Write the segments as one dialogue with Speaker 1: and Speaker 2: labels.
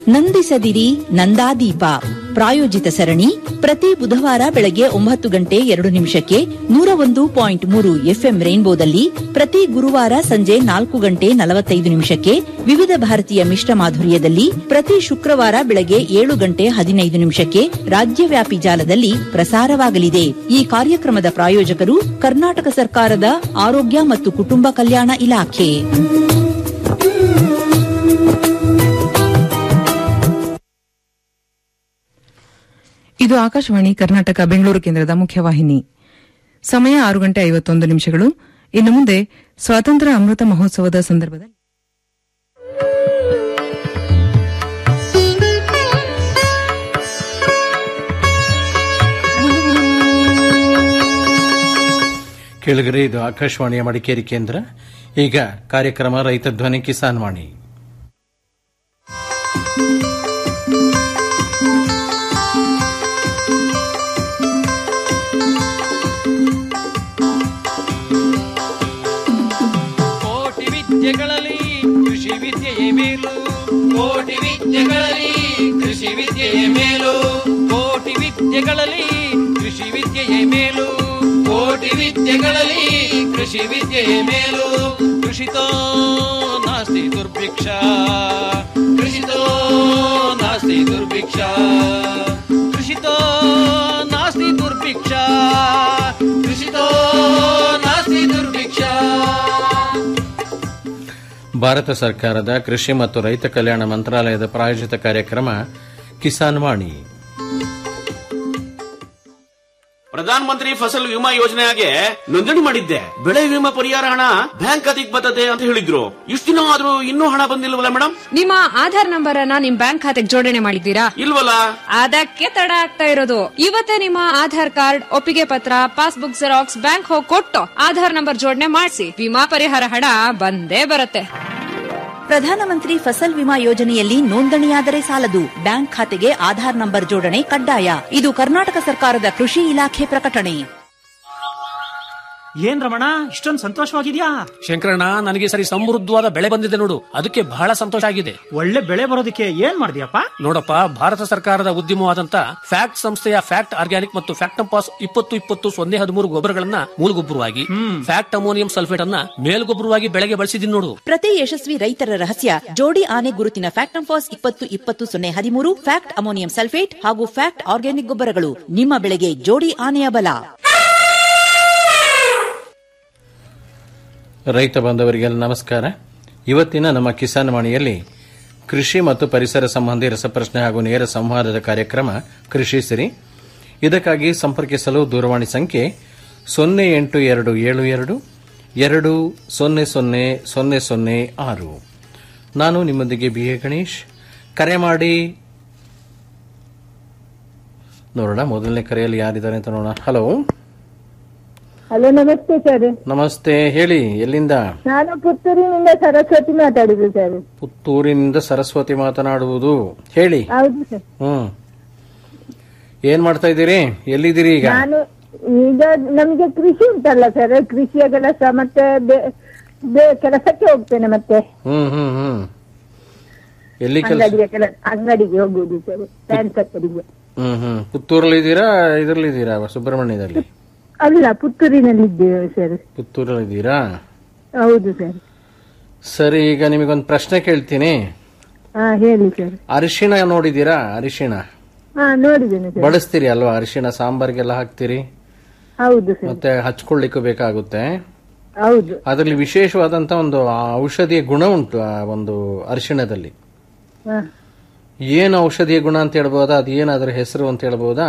Speaker 1: ನಂದಿಸದಿರಿ ನಂದಾದೀಪ ಪ್ರಾಯೋಜಿತ ಸರಣಿ ಪ್ರತಿ ಬುಧವಾರ ಬೆಳಗ್ಗೆ ಒಂಬತ್ತು ಗಂಟೆ ಎರಡು ನಿಮಿಷಕ್ಕೆ ನೂರ ಒಂದು ಪಾಯಿಂಟ್ ಮೂರು ಎಫ್ಎಂ ರೈನ್ಬೋದಲ್ಲಿ ಪ್ರತಿ ಗುರುವಾರ ಸಂಜೆ ನಾಲ್ಕು ಗಂಟೆ ನಲವತ್ತೈದು ನಿಮಿಷಕ್ಕೆ ವಿವಿಧ ಭಾರತೀಯ ಮಿಶ್ರ ಮಾಧುರ್ಯದಲ್ಲಿ ಪ್ರತಿ ಶುಕ್ರವಾರ ಬೆಳಗ್ಗೆ ಏಳು ಗಂಟೆ ಹದಿನೈದು ನಿಮಿಷಕ್ಕೆ ರಾಜ್ಯವ್ಯಾಪಿ ಜಾಲದಲ್ಲಿ ಪ್ರಸಾರವಾಗಲಿದೆ ಈ ಕಾರ್ಯಕ್ರಮದ ಪ್ರಾಯೋಜಕರು ಕರ್ನಾಟಕ ಸರ್ಕಾರದ ಆರೋಗ್ಯ ಮತ್ತು ಕುಟುಂಬ ಕಲ್ಯಾಣ ಇಲಾಖೆ
Speaker 2: ಇದು ಆಕಾಶವಾಣಿ ಕರ್ನಾಟಕ ಬೆಂಗಳೂರು ಕೇಂದ್ರದ ಮುಖ್ಯವಾಹಿನಿ ಸಮಯ ಆರು ಗಂಟೆ ಐವತ್ತೊಂದು ನಿಮಿಷಗಳು ಇನ್ನು ಮುಂದೆ ಸ್ವಾತಂತ್ರ್ಯ ಅಮೃತ ಮಹೋತ್ಸವದ ಸಂದರ್ಭದಲ್ಲಿ
Speaker 3: ಕೇಳಿಗರೆ ಇದು ಆಕಾಶವಾಣಿಯ ಮಡಿಕೇರಿ ಕೇಂದ್ರ ಈಗ ಕಾರ್ಯಕ್ರಮ ರೈತ ಧ್ವನಿ ಕಿಸಾನ್ ವಾಣಿ
Speaker 4: ಕೋಟಿ ವಿದ್ಯೆಗಳಲ್ಲಿ ಕೃಷಿ ವಿದ್ಯೆಯೇ ಮೇಲು ಕೋಟಿ ವಿದ್ಯೆಗಳಲ್ಲಿ ಕೃಷಿ ವಿದ್ಯೆಯೇ ಮೇಲು ಕೋಟಿ ವಿದ್ಯೆಗಳಲ್ಲಿ ಕೃಷಿ ವಿದ್ಯೆಯೇ ಮೇಲು ಕೋಟಿ ವಿದ್ಯೆಗಳಲ್ಲಿ ಕೃಷಿ ವಿದ್ಯೆಯೇ ಮೇಲು ಕೃಷಿತೋ ನಾಸ್ತಿ ದುರ್ಭಿಕ್ಷ ಕೃಷಿತೋ ನಾಸ್ತಿ ದುರ್ಭಿಕ್ಷ ಕೃಷಿತೋ ನಾಸ್ತಿ ದುರ್ಭಿಕ್ಷ ಕೃಷಿತೋ ನಾಸ್ತಿ ದುರ್ಭಿಕ್ಷ
Speaker 3: ಭಾರತ ಸರ್ಕಾರದ ಕೃಷಿ ಮತ್ತು ರೈತ ಕಲ್ಯಾಣ ಮಂತ್ರಾಲಯದ ಪ್ರಾಯೋಜಿತ ಕಾರ್ಯಕ್ರಮ ಕಿಸಾನ್ ವಾಣಿ
Speaker 5: ಪ್ರಧಾನ ಮಂತ್ರಿ ಫಸಲ್ ವಿಮಾ ಯೋಜನೆಗೆ ನೋಂದಣಿ ಮಾಡಿದ್ದೆ ಬೆಳೆ ವಿಮಾ ಪರಿಹಾರ ಹಣ ಬ್ಯಾಂಕ್ ಖಾತೆಗೆ ಬರ್ತದೆ ಅಂತ ಹೇಳಿದ್ರು ಇಷ್ಟು ದಿನ ಆದ್ರೂ ಇನ್ನೂ ಹಣ ಬಂದಿಲ್ವಲ್ಲ ಮೇಡಮ್
Speaker 6: ನಿಮ್ಮ ಆಧಾರ್ ನಂಬರ್ ಅನ್ನ ನಿಮ್ ಬ್ಯಾಂಕ್ ಖಾತೆಗೆ ಜೋಡಣೆ ಮಾಡಿದ್ದೀರಾ
Speaker 5: ಇಲ್ವಲ್ಲ
Speaker 6: ಅದಕ್ಕೆ ತಡ ಆಗ್ತಾ ಇರೋದು ಇವತ್ತೇ ನಿಮ್ಮ ಆಧಾರ್ ಕಾರ್ಡ್ ಒಪ್ಪಿಗೆ ಪತ್ರ ಪಾಸ್ಬುಕ್ ಜೆರಾಕ್ಸ್ ಬ್ಯಾಂಕ್ ಹೋಗಿ ಕೊಟ್ಟು ಆಧಾರ್ ನಂಬರ್ ಜೋಡಣೆ ಮಾಡಿಸಿ ವಿಮಾ ಪರಿಹಾರ ಹಣ ಬಂದೇ ಬರುತ್ತೆ
Speaker 1: ಪ್ರಧಾನಮಂತ್ರಿ ಫಸಲ್ ವಿಮಾ ಯೋಜನೆಯಲ್ಲಿ ನೋಂದಣಿಯಾದರೆ ಸಾಲದು ಬ್ಯಾಂಕ್ ಖಾತೆಗೆ ಆಧಾರ್ ನಂಬರ್ ಜೋಡಣೆ ಕಡ್ಡಾಯ ಇದು ಕರ್ನಾಟಕ ಸರ್ಕಾರದ ಕೃಷಿ ಇಲಾಖೆ ಪ್ರಕಟಣೆ
Speaker 7: ಏನ್ ರಮಣ ಇಷ್ಟೊಂದು ಸಂತೋಷವಾಗಿದ್ಯಾ
Speaker 8: ಶಂಕರಣ್ಣ ನನಗೆ ಸರಿ ಸಮೃದ್ಧವಾದ ಬೆಳೆ ಬಂದಿದೆ ನೋಡು ಅದಕ್ಕೆ ಬಹಳ ಸಂತೋಷ ಆಗಿದೆ
Speaker 7: ಒಳ್ಳೆ ಬೆಳೆ ಬರೋದಕ್ಕೆ ಏನ್ ಮಾಡಿದ್ಯಪ್ಪ
Speaker 8: ನೋಡಪ್ಪ ಭಾರತ ಸರ್ಕಾರದ ಉದ್ಯಮವಾದಂತ ಫ್ಯಾಕ್ಟ್ ಸಂಸ್ಥೆಯ ಫ್ಯಾಕ್ಟ್ ಆರ್ಗ್ಯಾನಿಕ್ ಮತ್ತು ಫ್ಯಾಕ್ಟಂಪಾಸ್ ಇಪ್ಪತ್ತು ಇಪ್ಪತ್ತು ಸೊನ್ನೆ ಹದಿಮೂರು ಗೊಬ್ಬರಗಳನ್ನ ಮೂಲಗೊಬ್ಬರವಾಗಿ ಫ್ಯಾಕ್ಟ್ ಅಮೋನಿಯಂ ಸಲ್ಫೇಟ್ ಅನ್ನ ಮೇಲ್ಗೊಬ್ಬರವಾಗಿ ಬೆಳೆಗೆ ಬಳಸಿದೀನಿ ನೋಡು
Speaker 1: ಪ್ರತಿ ಯಶಸ್ವಿ ರೈತರ ರಹಸ್ಯ ಜೋಡಿ ಆನೆ ಗುರುತಿನ ಫ್ಯಾಕ್ಟಂಫಾಸ್ ಇಪ್ಪತ್ತು ಇಪ್ಪತ್ತು ಸೊನ್ನೆ ಹದಿಮೂರು ಫ್ಯಾಕ್ಟ್ ಅಮೋನಿಯಂ ಸಲ್ಫೇಟ್ ಹಾಗೂ ಫ್ಯಾಕ್ಟ್ ಆರ್ಗ್ಯಾನಿಕ್ ಗೊಬ್ಬರಗಳು ನಿಮ್ಮ ಬೆಳೆಗೆ ಜೋಡಿ ಆನೆಯ ಬಲ
Speaker 3: ರೈತ ಬಾಂಧವರಿಗೆಲ್ಲ ನಮಸ್ಕಾರ ಇವತ್ತಿನ ನಮ್ಮ ಕಿಸಾನ್ ವಾಣಿಯಲ್ಲಿ ಕೃಷಿ ಮತ್ತು ಪರಿಸರ ಸಂಬಂಧಿ ರಸಪ್ರಶ್ನೆ ಹಾಗೂ ನೇರ ಸಂವಾದದ ಕಾರ್ಯಕ್ರಮ ಕೃಷಿ ಸಿರಿ ಇದಕ್ಕಾಗಿ ಸಂಪರ್ಕಿಸಲು ದೂರವಾಣಿ ಸಂಖ್ಯೆ ಸೊನ್ನೆ ಎಂಟು ಎರಡು ಏಳು ಎರಡು ಎರಡು ಸೊನ್ನೆ ಸೊನ್ನೆ ಸೊನ್ನೆ ಸೊನ್ನೆ ಆರು ನಾನು ನಿಮ್ಮೊಂದಿಗೆ ಬಿ ಎ ಗಣೇಶ್ ಕರೆ ಮಾಡಿ ನೋಡೋಣ ಮೊದಲನೇ ಕರೆಯಲ್ಲಿ ಯಾರಿದ್ದಾರೆ ಅಂತ ನೋಡೋಣ ಹಲೋ
Speaker 9: ಹಲೋ ನಮಸ್ತೆ ಸರ್
Speaker 3: ನಮಸ್ತೆ ಹೇಳಿ ಎಲ್ಲಿಂದ
Speaker 9: ನಾನು ಪುತ್ತೂರಿನಿಂದ ಸರಸ್ವತಿ ಮಾತಾಡುದು ಸರ್
Speaker 3: ಪುತ್ತೂರಿನಿಂದ ಸರಸ್ವತಿ ಮಾತನಾಡುವುದು ಹೇಳಿ
Speaker 9: ಹೌದು ಸರ್
Speaker 3: ಹ್ಮ್ ಏನ್ ಮಾಡ್ತಾ ಇದ್ದೀರಿ ಎಲ್ಲಿದ್ದೀರಿ ಈಗ
Speaker 9: ನಾನು ಈಗ ನಮ್ಗೆ ಕೃಷಿ ಉಂಟಲ್ಲ ಸರ್ ಕೃಷಿಯ ಕೆಲಸ ಮತ್ತೆ ಬೆ- ಬೆ- ಕೆಲಸಕ್ಕೆ ಹೋಗ್ತೇನೆ ಮತ್ತೆ
Speaker 3: ಹ್ಮ್ ಹ್ಮ್ ಹ್ಮ್ ಎಲ್ಲಿ ಕೆಲಸ
Speaker 9: ಅಂಗಡಿಯ ಕೆಲಸ ಅಂಗಡಿಗೆ ಹೋಗುದು ಸರ್ ಪ್ಯಾನ್ ಕತ್ತರಿಗೆ
Speaker 3: ಹ್ಮ್ ಹ್ಮ್ ಪುತ್ತೂರಲ್ಲಿ ಇದ್ದೀರಾ ಇದರಲ್ಲಿ ಇದ್ದೀರಾ ಸುಬ್ರಹ್ಮಣ್ಯದಲ್ಲಿ
Speaker 9: ಅಲ್ಲ ಪುತ್ತೂರಿನಲ್ಲಿ ಇದ್ದೇವೆ ಸರ್
Speaker 3: ಪುತ್ತೂರಲ್ಲಿ ಇದ್ದೀರಾ
Speaker 9: ಹೌದು ಸರ್
Speaker 3: ಸರಿ ಈಗ ನಿಮಗೊಂದು ಪ್ರಶ್ನೆ ಕೇಳ್ತೀನಿ
Speaker 9: ಹಾ ಹೇಳಿ ಸರ್
Speaker 3: ಅರಿಶಿಣ ನೋಡಿದೀರಾ ಅರಿಶಿಣ
Speaker 9: ಹಾ ನೋಡಿದ್ದೇನೆ ಸರ್
Speaker 3: ಬಳಸ್ತೀರಿ ಅಲ್ವಾ ಅರಿಶಿಣ ಸಾಂಬಾರ್ಗೆಲ್ಲ ಹಾಕ್ತೀರಿ
Speaker 9: ಹೌದು ಸರ್
Speaker 3: ಮತ್ತೆ ಹಚ್ಕೊಳ್ಳಿಕ್ಕೂ ಬೇಕಾಗುತ್ತೆ
Speaker 9: ಹೌದು
Speaker 3: ಅದರಲ್ಲಿ ವಿಶೇಷವಾದಂತ ಒಂದು ಔಷಧಿಯ ಗುಣ ಉಂಟು ಆ ಒಂದು ಅರಿಶಿಣದಲ್ಲಿ
Speaker 9: ಹಾ
Speaker 3: ಏನು ಔಷಧಿಯ ಗುಣ ಅಂತ ಹೇಳ್ಬೋದಾ ಅದು ಏನು ಅದರ ಹೆಸರು ಅಂತ ಹೇಳ್ಬೋದಾ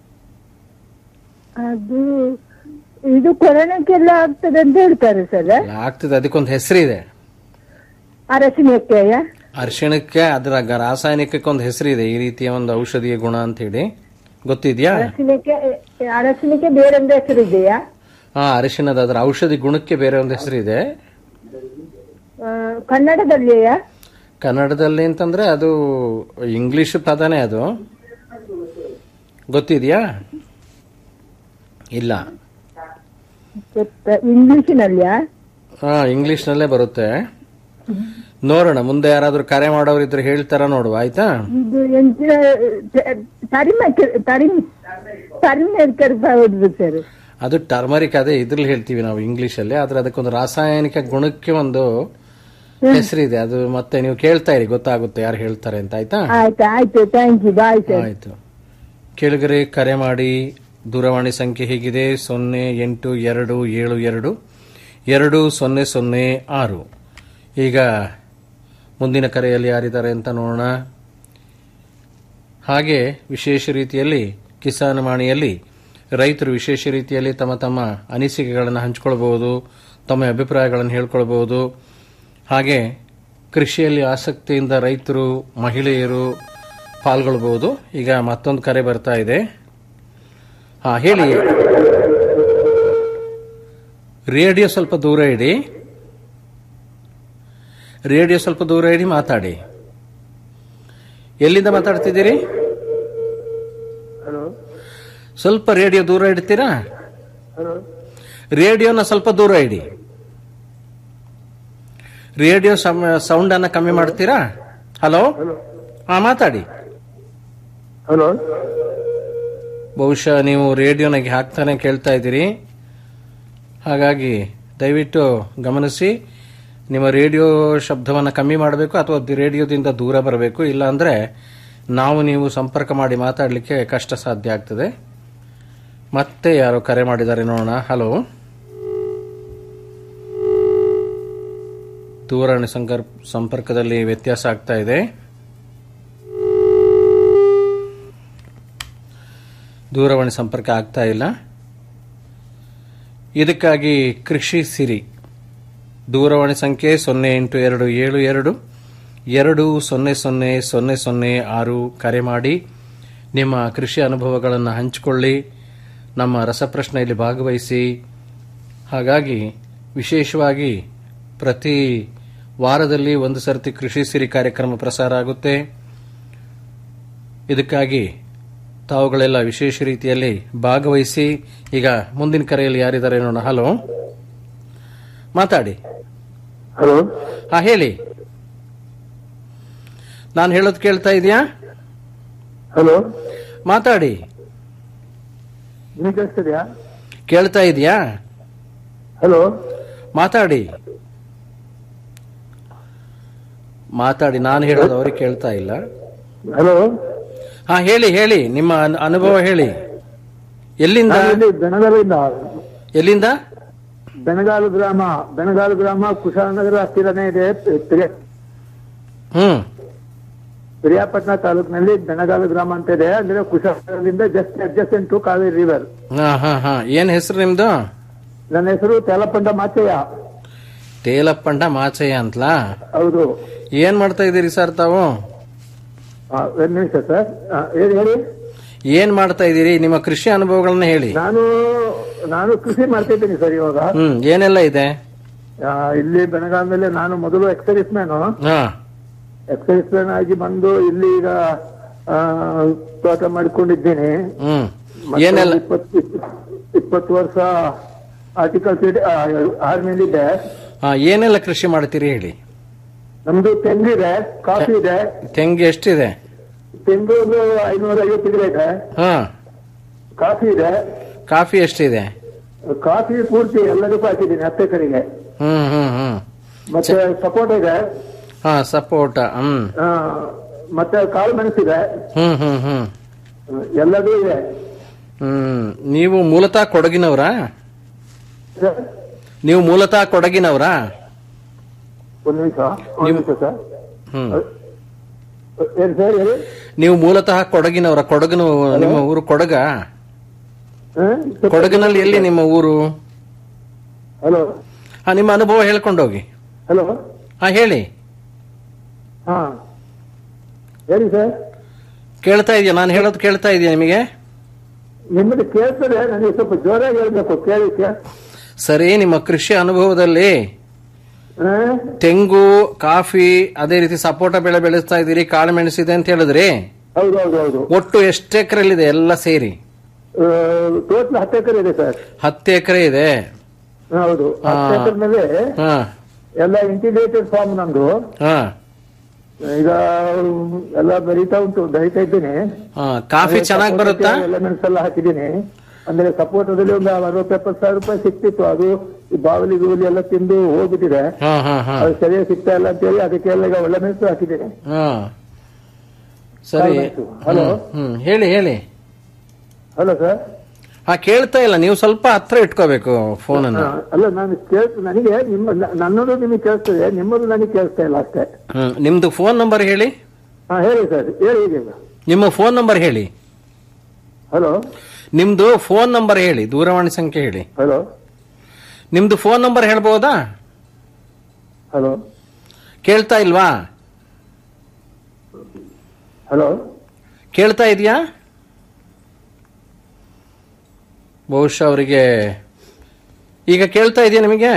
Speaker 9: ಅದು ಇದು ಕೊರೋನಾಕ್ಕೆಲ್ಲ ಆಗ್ತದೆ ಅಂತ ಹೇಳ್ತಾರೆ ಸರ್
Speaker 3: ಅಲ್ಲ, ಆಗ್ತದೆ ಅದಕ್ಕೊಂದು ಹೆಸರಿದೆ
Speaker 9: ಅರಸಿನಕ್ಕೆ
Speaker 3: ಅರಿಶಿಣಕ್ಕೆ ಅದರ ಗ- ರಾಸಾಯನಿಕಕ್ಕೆ ಒಂದು ಹೆಸರಿದೆ ಈ ರೀತಿಯ ಒಂದು ಔಷಧಿಯ ಗುಣ ಅಂತ ಹೇಳಿ ಗೊತ್ತಿದ್ಯಾ
Speaker 9: ಅರಸಿನಕ್ಕೆ ಅರಸಿನಕ್ಕೆ ಬೇರೆ ಒಂದು ಹೆಸರು ಇದೆಯಾ
Speaker 3: ಹಾ ಅರಿಶಿಣದ ಅದರ ಔಷಧಿ ಗುಣಕ್ಕೆ ಬೇರೆ ಒಂದು ಹೆಸರಿದೆ
Speaker 9: ಆ, ಕನ್ನಡದಲ್ಲಿಯಾ
Speaker 3: ಕನ್ನಡದಲ್ಲಿ ಅಂತಂದ್ರೆ ಅದು ಇಂಗ್ಲಿಷ್ ಪದನೇ ಅದು ಗೊತ್ತಿದ್ಯಾ ಇಲ್ಲ
Speaker 9: ಗೊತ್ತ- ಇಂಗ್ಲಿಷಿನಲ್ಲಿಯಾ
Speaker 3: ಹಾ ಇಂಗ್ಲಿಷ್ನಲ್ಲೇ ಬರುತ್ತೆ ನೋಡೋಣ ಮುಂದೆ ಯಾರಾದ್ರೂ ಕರೆ ಮಾಡೋರು ಇದ್ರೆ ಹೇಳ್ತಾರ ನೋಡುವ ಆಯ್ತಾ
Speaker 9: ಇದು ಎಂಚಿನ ತರಿಮ ತರಿಮ್ ತರಿಮೇರ್ಕರ್ ಹೌದು ಸರ್
Speaker 3: ಅದು ಟರ್ಮರಿಕ್ ಅದೇ ಇದ್ರಲ್ಲಿ ಹೇಳ್ತೀವಿ ನಾವು ಇಂಗ್ಲಿಷ್ ಅಲ್ಲಿ ಆದ್ರೆ ಅದಕ್ಕೊಂದು ರಾಸಾಯನಿಕ ಗುಣಕ್ಕೆ ಒಂದು ಹೆಸರಿದೆ ಅದು ಮತ್ತೆ ನೀವು ಕೇಳ್ತಾ ಇರಿ ಗೊತ್ತಾಗುತ್ತೆ ಯಾರು ಹೇಳ್ತಾರೆ ಅಂತ ಆಯ್ತಾ
Speaker 9: ಆಯ್ತು ಆಯ್ತು ಥ್ಯಾಂಕ್ ಯು ಬಾಯ್ ಸರ್
Speaker 3: ಆಯ್ತು ಕೆಳಗರೆ ಕರೆ ಮಾಡಿ ದೂರವಾಣಿ ಸಂಖ್ಯೆ ಹೀಗಿದೆ ಸೊನ್ನೆ ಎಂಟು ಎರಡು ಏಳು ಎರಡು ಎರಡು ಸೊನ್ನೆ ಸೊನ್ನೆ ಆರು ಈಗ ಮುಂದಿನ ಕರೆಯಲ್ಲಿ ಯಾರಿದ್ದಾರೆ ಅಂತ ನೋಡೋಣ ಹಾಗೆ ವಿಶೇಷ ರೀತಿಯಲ್ಲಿ ಕಿಸಾನ್ ವಾಣಿಯಲ್ಲಿ ರೈತರು ವಿಶೇಷ ರೀತಿಯಲ್ಲಿ ತಮ್ಮ ತಮ್ಮ ಅನಿಸಿಕೆಗಳನ್ನು ಹಂಚಿಕೊಳ್ಬಹುದು ತಮ್ಮ ಅಭಿಪ್ರಾಯಗಳನ್ನು ಹೇಳ್ಕೊಳ್ಬಹುದು ಹಾಗೆ ಕೃಷಿಯಲ್ಲಿ ಆಸಕ್ತಿಯಿಂದ ರೈತರು ಮಹಿಳೆಯರು ಪಾಲ್ಗೊಳ್ಬಹುದು ಈಗ ಮತ್ತೊಂದು ಕರೆ ಬರ್ತಾ ಇದೆ ಹಾ ಹೇಳಿ ರೇಡಿಯೋ ಸ್ವಲ್ಪ ದೂರ ಇಡಿ ರೇಡಿಯೋ ಸ್ವಲ್ಪ ದೂರ ಇಡಿ ಮಾತಾಡಿ ಎಲ್ಲಿಂದ ಮಾತಾಡ್ತಿದ್ದೀರಿ ಸ್ವಲ್ಪ ರೇಡಿಯೋ ದೂರ ಇಡ್ತೀರಾ ರೇಡಿಯೋನ ಸ್ವಲ್ಪ ದೂರ ಇಡಿ ರೇಡಿಯೋ ಸೌಂಡ್ ಅನ್ನ ಕಮ್ಮಿ ಮಾಡ್ತೀರಾ ಹಲೋ ಹಾ ಮಾತಾಡಿ
Speaker 10: ಹಲೋ
Speaker 3: ಬಹುಶಃ ನೀವು ರೇಡಿಯೋನಾಗೆ ಹಾಕ್ತಾನೆ ಕೇಳ್ತಾ ಇದ್ದೀರಿ ಹಾಗಾಗಿ ದಯವಿಟ್ಟು ಗಮನಿಸಿ ನಿಮ್ಮ ರೇಡಿಯೋ ಶಬ್ದವನ್ನು ಕಮ್ಮಿ ಮಾಡಬೇಕು ಅಥವಾ ರೇಡಿಯೋದಿಂದ ದೂರ ಬರಬೇಕು ಇಲ್ಲ ಅಂದ್ರೆ ನಾವು ನೀವು ಸಂಪರ್ಕ ಮಾಡಿ ಮಾತಾಡಲಿಕ್ಕೆ ಕಷ್ಟ ಸಾಧ್ಯ ಆಗ್ತದೆ ಮತ್ತೆ ಯಾರೋ ಕರೆ ಮಾಡಿದ್ದಾರೆ ನೋಡೋಣ ಹಲೋ ದೂರವಾಣಿ ಸಂಕರ್ ಸಂಪರ್ಕದಲ್ಲಿ ವ್ಯತ್ಯಾಸ ಆಗ್ತಾ ಇದೆ ದೂರವಾಣಿ ಸಂಪರ್ಕ ಆಗ್ತಾ ಇಲ್ಲ ಇದಕ್ಕಾಗಿ ಕೃಷಿ ಸಿರಿ ದೂರವಾಣಿ ಸಂಖ್ಯೆ ಸೊನ್ನೆ ಎಂಟು ಎರಡು ಏಳು ಎರಡು ಎರಡು ಸೊನ್ನೆ ಸೊನ್ನೆ ಸೊನ್ನೆ ಸೊನ್ನೆ ಆರು ಕರೆ ಮಾಡಿ ನಿಮ್ಮ ಕೃಷಿ ಅನುಭವಗಳನ್ನು ಹಂಚಿಕೊಳ್ಳಿ ನಮ್ಮ ರಸಪ್ರಶ್ನೆಯಲ್ಲಿ ಭಾಗವಹಿಸಿ ಹಾಗಾಗಿ ವಿಶೇಷವಾಗಿ ಪ್ರತಿ ವಾರದಲ್ಲಿ ಒಂದು ಸರ್ತಿ ಕೃಷಿ ಸಿರಿ ಕಾರ್ಯಕ್ರಮ ಪ್ರಸಾರ ಆಗುತ್ತೆ ಇದಕ್ಕಾಗಿ ತಾವುಗಳೆಲ್ಲ ವಿಶೇಷ ರೀತಿಯಲ್ಲಿ ಭಾಗವಹಿಸಿ ಈಗ ಮುಂದಿನ ಕರೆಯಲ್ಲಿ ಯಾರಿದ್ದಾರೆ ನೋಡೋಣ ಹಲೋ ಮಾತಾಡಿ
Speaker 10: ಹಲೋ
Speaker 3: ಹಾ ಹೇಳಿ ನಾನು ಹೇಳೋದು ಕೇಳ್ತಾ ಇದೆಯಾ
Speaker 10: ಹಲೋ
Speaker 3: ಮಾತಾಡಿ
Speaker 10: ನಿಮಗೆ ಕೇಳಿಸ್ತಿದ್ಯಾ
Speaker 3: ಕೇಳ್ತಾ ಇದೆಯಾ
Speaker 10: ಹಲೋ
Speaker 3: ಮಾತಾಡಿ ಮಾತಾಡಿ ನಾನು ಹೇಳೋದು ಅವ್ರಿಗೆ ಕೇಳ್ತಾ ಇಲ್ಲ
Speaker 10: ಹಲೋ
Speaker 3: ಹಾ ಹೇಳಿ ಹೇಳಿ ನಿಮ್ಮ ಅನ್- ಅನುಭವ ಹೇಳಿ ಎಲ್ಲಿಂದ
Speaker 10: ನಾನು ಇಲ್ಲಿ ಬೆನಗಲಿಂದ
Speaker 3: ಎಲ್ಲಿಂದ
Speaker 10: ಬೆನಗಾಲು ಗ್ರಾಮ ಬೆನಗಾಲು ಗ್ರಾಮ ಕುಶಾಲನಗರ ಹತ್ತಿರನೇ ಇದೆ ಪಿರಿಯ-
Speaker 3: ಹ್ಮ್
Speaker 10: ಪಿರಿಯಾಪಟ್ಟಣ ತಾಲೂಕಿನಲ್ಲಿ ಬೆನಗಾಲು ಗ್ರಾಮ ಅಂತ ಇದೆ ಅಂದ್ರೆ ಕುಶಾಲನಗರದಿಂದ just adjacent to Kaveri river
Speaker 3: ಹಾ ಹಾ ಹಾ ಏನ್ ಹೆಸರು ನಿಮ್ದು
Speaker 10: ನನ್ನ ಹೆಸರು ತೆಲಪಂಡ ಮಾಚಯ್ಯ
Speaker 3: ತೇಲಪ್ಪಂಡ ಮಾಚಯ್ಯ ಅಂತಲಾ
Speaker 10: ಹೌದು
Speaker 3: ಏನ್ ಮಾಡ್ತಾ ಇದೀರಿ ಸರ್ ತಾವು
Speaker 10: ಆ, ಒಂದ್ ನಿಮಿಷ ಸರ್ ಆ, ಹೇಳಿ ಹೇಳಿ
Speaker 3: ಏನ್ ಮಾಡ್ತಾ ಇದೀರಿ ನಿಮ್ಮ ಕೃಷಿ ಅನುಭವಗಳನ್ನ ಹೇಳಿ
Speaker 10: ನಾನು ನಾನು ಕೃಷಿ ಮಾಡ್ತಾ ಇದ್ದೀನಿ ಸರ್ ಇವಾಗ
Speaker 3: ಹ್ಮ್ ಏನೆಲ್ಲ ಇದೆ
Speaker 10: ಆ, ಇಲ್ಲಿ ಬೆನಗಾಲದಲ್ಲಿ ನಾನು ಮೊದಲು ಎಕ್ಸರ್ವಿಸ್ ಮ್ಯಾನು
Speaker 3: ಹಾ
Speaker 10: ಎಕ್ಸರ್ವಿಸ್ ಮ್ಯಾನ್ ಆಗಿ ಬಂದು ಇಲ್ಲಿ ಈಗ ಆ, ತೋಟ ಮಾಡಿಕೊಂಡಿದ್ದೀನಿ
Speaker 3: ಹ್ಮ್
Speaker 10: ಮತ್ತೆ
Speaker 3: ಏನೆಲ್ಲ
Speaker 10: ಇಪ್ಪತ್ತು ಇಪ್ಪತ್ತು ವರ್ಷ ಆರ್ಟಿಕಲ್ಚರ್ ಆರ್ಮಿಲಿದೆ
Speaker 3: ಹಾ ಏನೆಲ್ಲ ಕೃಷಿ ಮಾಡ್ತೀರಿ ಹೇಳಿ
Speaker 10: ನಮ್ದು ತೆಂಗಿದೆ ಕಾಫಿ ಇದೆ
Speaker 3: ತೆಂಗು ಎಷ್ಟಿದೆ
Speaker 10: ತೆಂಗು ಒಂದು ಐನೂರ ಐವತ್ತು ಗಿಡ ಇದೆ
Speaker 3: ಹಾ
Speaker 10: ಕಾಫಿ ಇದೆ
Speaker 3: ಕಾಫಿ ಎಷ್ಟಿದೆ
Speaker 10: ಕಾಫಿ ಪೂರ್ತಿ ಎಲ್ಲದಕ್ಕೂ ಹಾಕಿದ್ದೀನಿ ಹತ್ತು ಎಕರೆಗೆ
Speaker 3: ಹ್ಮ್ ಹ್ಮ್ ಹ್ಮ್
Speaker 10: ಮತ್ತೆ ಸಪೋಟ ಇದೆ
Speaker 3: ಹಾ ಸಪೋಟ ಹ್ಮ್
Speaker 10: ಆ, ಮತ್ತೆ ಕಾಳು ಮೆಣಸಿದೆ
Speaker 3: ಹ್ಮ್ ಹ್ಮ್ ಹ್ಮ್
Speaker 10: ಎಲ್ಲದೂ ಇದೆ
Speaker 3: ಹ್ಮ್ ನೀವು ಮೂಲತಃ ಕೊಡಗಿನವ್ರಾ ನೀವು ಮೂಲತಃ ಕೊಡಗಿನವ್ರಾ
Speaker 10: ಒಂದು ನಿಮಿಷ ಒಂದು ನಿಮಿಷ ಸರ್
Speaker 3: ಹ್ಮ್
Speaker 10: ಏನು ಸರ್ ಹೇಳಿ
Speaker 3: ನೀವು ಮೂಲತಃ ಕೊಡಗಿನವರ ಕೊಡಗನು ನಿಮ್ಮ ಊರು ಕೊಡಗ ಕೊಡಗಿನಲ್ಲಿ ಎಲ್ಲಿ ನಿಮ್ಮ ಊರು
Speaker 10: ಹಲೋ
Speaker 3: ಹಾ ನಿಮ್ಮ ಅನುಭವ ಹೇಳ್ಕೊಂಡೋಗಿ
Speaker 10: ಹಲೋ
Speaker 3: ಹಾ ಹೇಳಿ
Speaker 10: ಹಾ ಹೇಳಿ ಸರ್
Speaker 3: ಕೇಳ್ತಾ ಇದೆಯಾ ನಾನು ಹೇಳೋದು ಕೇಳ್ತಾ ಇದೆಯಾ ನಿಮಗೆ
Speaker 10: ನಿಮ್ಮದು ಕೇಳ್ತದೆ ನನಗೆ ಸ್ವಲ್ಪ ಜೋರಾಗಿ ಹೇಳ್ಬೇಕು ಕೇಳಿ ಸರ್
Speaker 3: ಸರಿ ನಿಮ್ಮ ಕೃಷಿ ಅನುಭವದಲ್ಲಿ
Speaker 10: ಆ?
Speaker 3: ತೆಂಗು ಕಾಫಿ ಅದೇ ರೀತಿ ಸಪೋಟ ಬೆಳೆ ಬೆಳೆಸ್ತಾ ಇದ್ದೀರಿ ಕಾಳು ಮೆಣಸಿದೆ ಅಂತ ಹೇಳಿದ್ರಿ
Speaker 10: ಹೌದು ಹೌದು ಹೌದು
Speaker 3: ಒಟ್ಟು ಎಷ್ಟು ಎಕರೆಲ್ಲಿದೆ ಎಲ್ಲ ಸೇರಿ
Speaker 10: ಟೋಟಲ್ ಹತ್ತು ಎಕರೆ ಇದೆ ಸರ್
Speaker 3: ಹತ್ತು ಎಕರೆ ಇದೆ
Speaker 10: ಹೌದು ಹತ್ತು
Speaker 3: ಆ.
Speaker 10: ಎಕರೆ ಮೇಲೆ
Speaker 3: ಹಾ
Speaker 10: ಎಲ್ಲ ಇಂಟಿಗ್ರೇಟೆಡ್ ಫಾರ್ಮ್ ನಂದು
Speaker 3: ಹಾ
Speaker 10: ಈಗ ಎಲ್ಲ ಬರೀತಾ ಉಂಟು ಬರೀತಾ ಇದ್ದೇನೆ
Speaker 3: ಹಾ ಕಾಫಿ ಚೆನ್ನಾಗಿ ಬರುತ್ತಾ
Speaker 10: ಎಲೆಮೆಂಟ್ಸ್ ಎಲ್ಲ ಹಾಕಿದ್ದೀನಿ ಅಂದ್ರೆ ಸಪೋರ್ಟದಲ್ಲಿ ಒಂದು ಅರವತ್ತು ಎಪ್ಪತ್ತು ಸಾವಿರ ರೂಪಾಯಿ ಸಿಕ್ತಿತ್ತು ಅದು ಈ ಬಾವಲಿ ಗೂಲಿ ಎಲ್ಲ ತಿಂದು ಹೋಗ್ಬಿಟ್ಟಿದೆ
Speaker 3: ಹಾ ಹಾ ಹಾ
Speaker 10: ಅದು ಸರಿಯಾಗಿ ಸಿಗ್ತಾ ಇಲ್ಲ ಅಂತ ಹೇಳಿ ಅದಕ್ಕೆಲ್ಲ ಈಗ ಒಳ್ಳೆ ಮೆಣಸು ಹಾಕಿದ್ದೀನಿ
Speaker 3: ಹಾ ಸರಿ
Speaker 10: ಹಲೋ
Speaker 3: ಹ್ಮ್ ಹೇಳಿ ಹೇಳಿ
Speaker 10: ಹಲೋ ಸರ್
Speaker 3: ಹಾ ಕೇಳ್ತಾ ಇಲ್ಲ ನೀವು ಸ್ವಲ್ಪ ಹತ್ರ ಇಟ್ಕೋಬೇಕು ಫೋನ್ ಅನ್ನು
Speaker 10: ಅಲ್ಲ ನಾನು ಕೇಳ್ತ ನನಗೆ ನಿಮ್ಮ ನ- ನನ್ನದು ನಿಮಗೆ ಕೇಳಿಸ್ತದೆ ನಿಮ್ಮದು ನನಗೆ ಕೇಳಿಸ್ತಾ ಇಲ್ಲ ಅಷ್ಟೇ
Speaker 3: ಹ್ಮ್ ನಿಮ್ದು ಫೋನ್ ನಂಬರ್ ಹೇಳಿ
Speaker 10: ಹಾ ಹೇಳಿ ಸರ್ ಹೇಳಿ ಈಗ
Speaker 3: ನಿಮ್ಮ ಫೋನ್ ನಂಬರ್ ಹೇಳಿ
Speaker 10: ಹಲೋ
Speaker 3: ನಿಮ್ದು ಫೋನ್ ನಂಬರ್ ಹೇಳಿ ದೂರವಾಣಿ ಸಂಖ್ಯೆ ಹೇಳಿ
Speaker 10: ಹಲೋ
Speaker 3: ನಿಮ್ದು ಫೋನ್ ನಂಬರ್ ಹೇಳ್ಬೋದಾ
Speaker 10: ಹಲೋ
Speaker 3: ಕೇಳ್ತಾ ಇಲ್ವಾ
Speaker 10: ಹಲೋ
Speaker 3: ಕೇಳ್ತಾ ಇದೆಯಾ ಬಹುಶಃ ಅವರಿಗೆ ಈಗ ಕೇಳ್ತಾ ಇದೆಯಾ ನಿಮಗೆ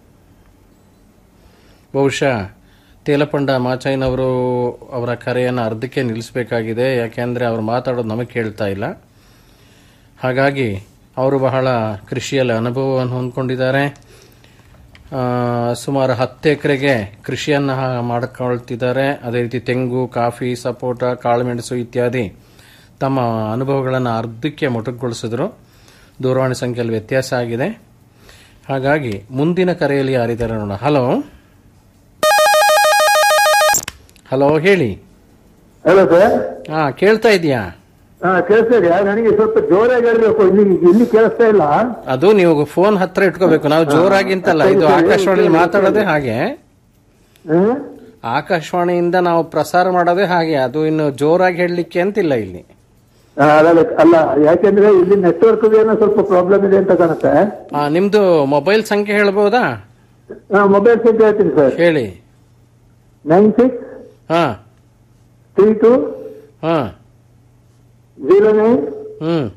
Speaker 3: ಬಹುಶಃ ತೇಲಪಂಡ ಮಾಚಯ್ಯನವರು ಅವರ ಕರೆಯನ್ನು ಅರ್ಧಕ್ಕೆ ನಿಲ್ಲಿಸಬೇಕಾಗಿದೆ ಯಾಕೆಂದರೆ ಅವರು ಮಾತಾಡೋದು ನಮಗೆ ಕೇಳ್ತಾ ಇಲ್ಲ ಹಾಗಾಗಿ ಅವರು ಬಹಳ ಕೃಷಿಯಲ್ಲಿ ಅನುಭವವನ್ನು ಹೊಂದ್ಕೊಂಡಿದ್ದಾರೆ ಆ, ಸುಮಾರು ಹತ್ತು ಎಕರೆಗೆ ಕೃಷಿಯನ್ನು ಮಾಡ್ಕೊಳ್ತಿದ್ದಾರೆ ಅದೇ ರೀತಿ ತೆಂಗು ಕಾಫಿ ಸಪೋಟ ಕಾಳುಮೆಣಸು ಇತ್ಯಾದಿ ತಮ್ಮ ಅನುಭವಗಳನ್ನು ಅರ್ಧಕ್ಕೆ ಮೊಟಕುಗೊಳಿಸಿದ್ರು ದೂರವಾಣಿ ಸಂಖ್ಯೆಯಲ್ಲಿ ವ್ಯತ್ಯಾಸ ಆಗಿದೆ ಹಾಗಾಗಿ ಮುಂದಿನ ಕರೆಯಲ್ಲಿ ಯಾರಿದ್ದಾರೆ ನೋಡೋಣ ಹಲೋ ಹಲೋ ಹೇಳಿ
Speaker 10: ಹಲೋ ಸರ್
Speaker 3: ಹಾ ಕೇಳ್ತಾ ಇದೆಯಾ
Speaker 10: ಹಾ ಕೇಳಿಸ್ತಾ ಇದೆಯಾ ನನಗೆ ಸ್ವಲ್ಪ ಜೋರಾಗಿ ಹೇಳ್ಬೇಕು ಇಲ್ಲಿ ಇಲ್ಲಿ ಕೇಳಿಸ್ತಾ ಇಲ್ಲ
Speaker 3: ಅದು ನೀವು ಫೋನ್ ಹತ್ರ ಇಟ್ಕೋಬೇಕು ನಾವು ಜೋರಾಗಿ ಅಂತಲ್ಲ ಇದು ಆಕಾಶವಾಣಿಯಲ್ಲಿ ಮಾತಾಡೋದೇ ಹಾಗೆ
Speaker 10: ಹ್ಮ್?
Speaker 3: ಆಕಾಶವಾಣಿಯಿಂದ ನಾವು ಪ್ರಸಾರ ಮಾಡೋದೇ ಹಾಗೆ ಅದು ಇನ್ನು ಜೋರಾಗಿ ಹೇಳಲಿಕ್ಕೆ ಅಂತಿಲ್ಲ ಇಲ್ಲಿ
Speaker 10: ಆ, ಅಲ್ಲ ಅಲ್ಲ ಯಾಕೆಂದ್ರೆ ಇಲ್ಲಿ ನೆಟ್ವರ್ಕ್ ಏನೋ ಸ್ವಲ್ಪ ಪ್ರಾಬ್ಲಮ್ ಇದೆ ಅಂತ ಕಾಣುತ್ತೆ
Speaker 3: ಆ, ನಿಮ್ದು ಮೊಬೈಲ್ ಸಂಖ್ಯೆ ಹೇಳ್ಬೋದಾ
Speaker 10: ಮೊಬೈಲ್ ಸಂಖ್ಯೆ ಹೇಳ್ತೀನಿ ಸರ್
Speaker 3: ಹೇಳಿ
Speaker 10: ನೈನ್ ಸಿಕ್ಸ್
Speaker 3: ಹಾ
Speaker 10: ತ್ರೀ ಟು
Speaker 3: ಹಾ
Speaker 10: zero nine
Speaker 3: hmm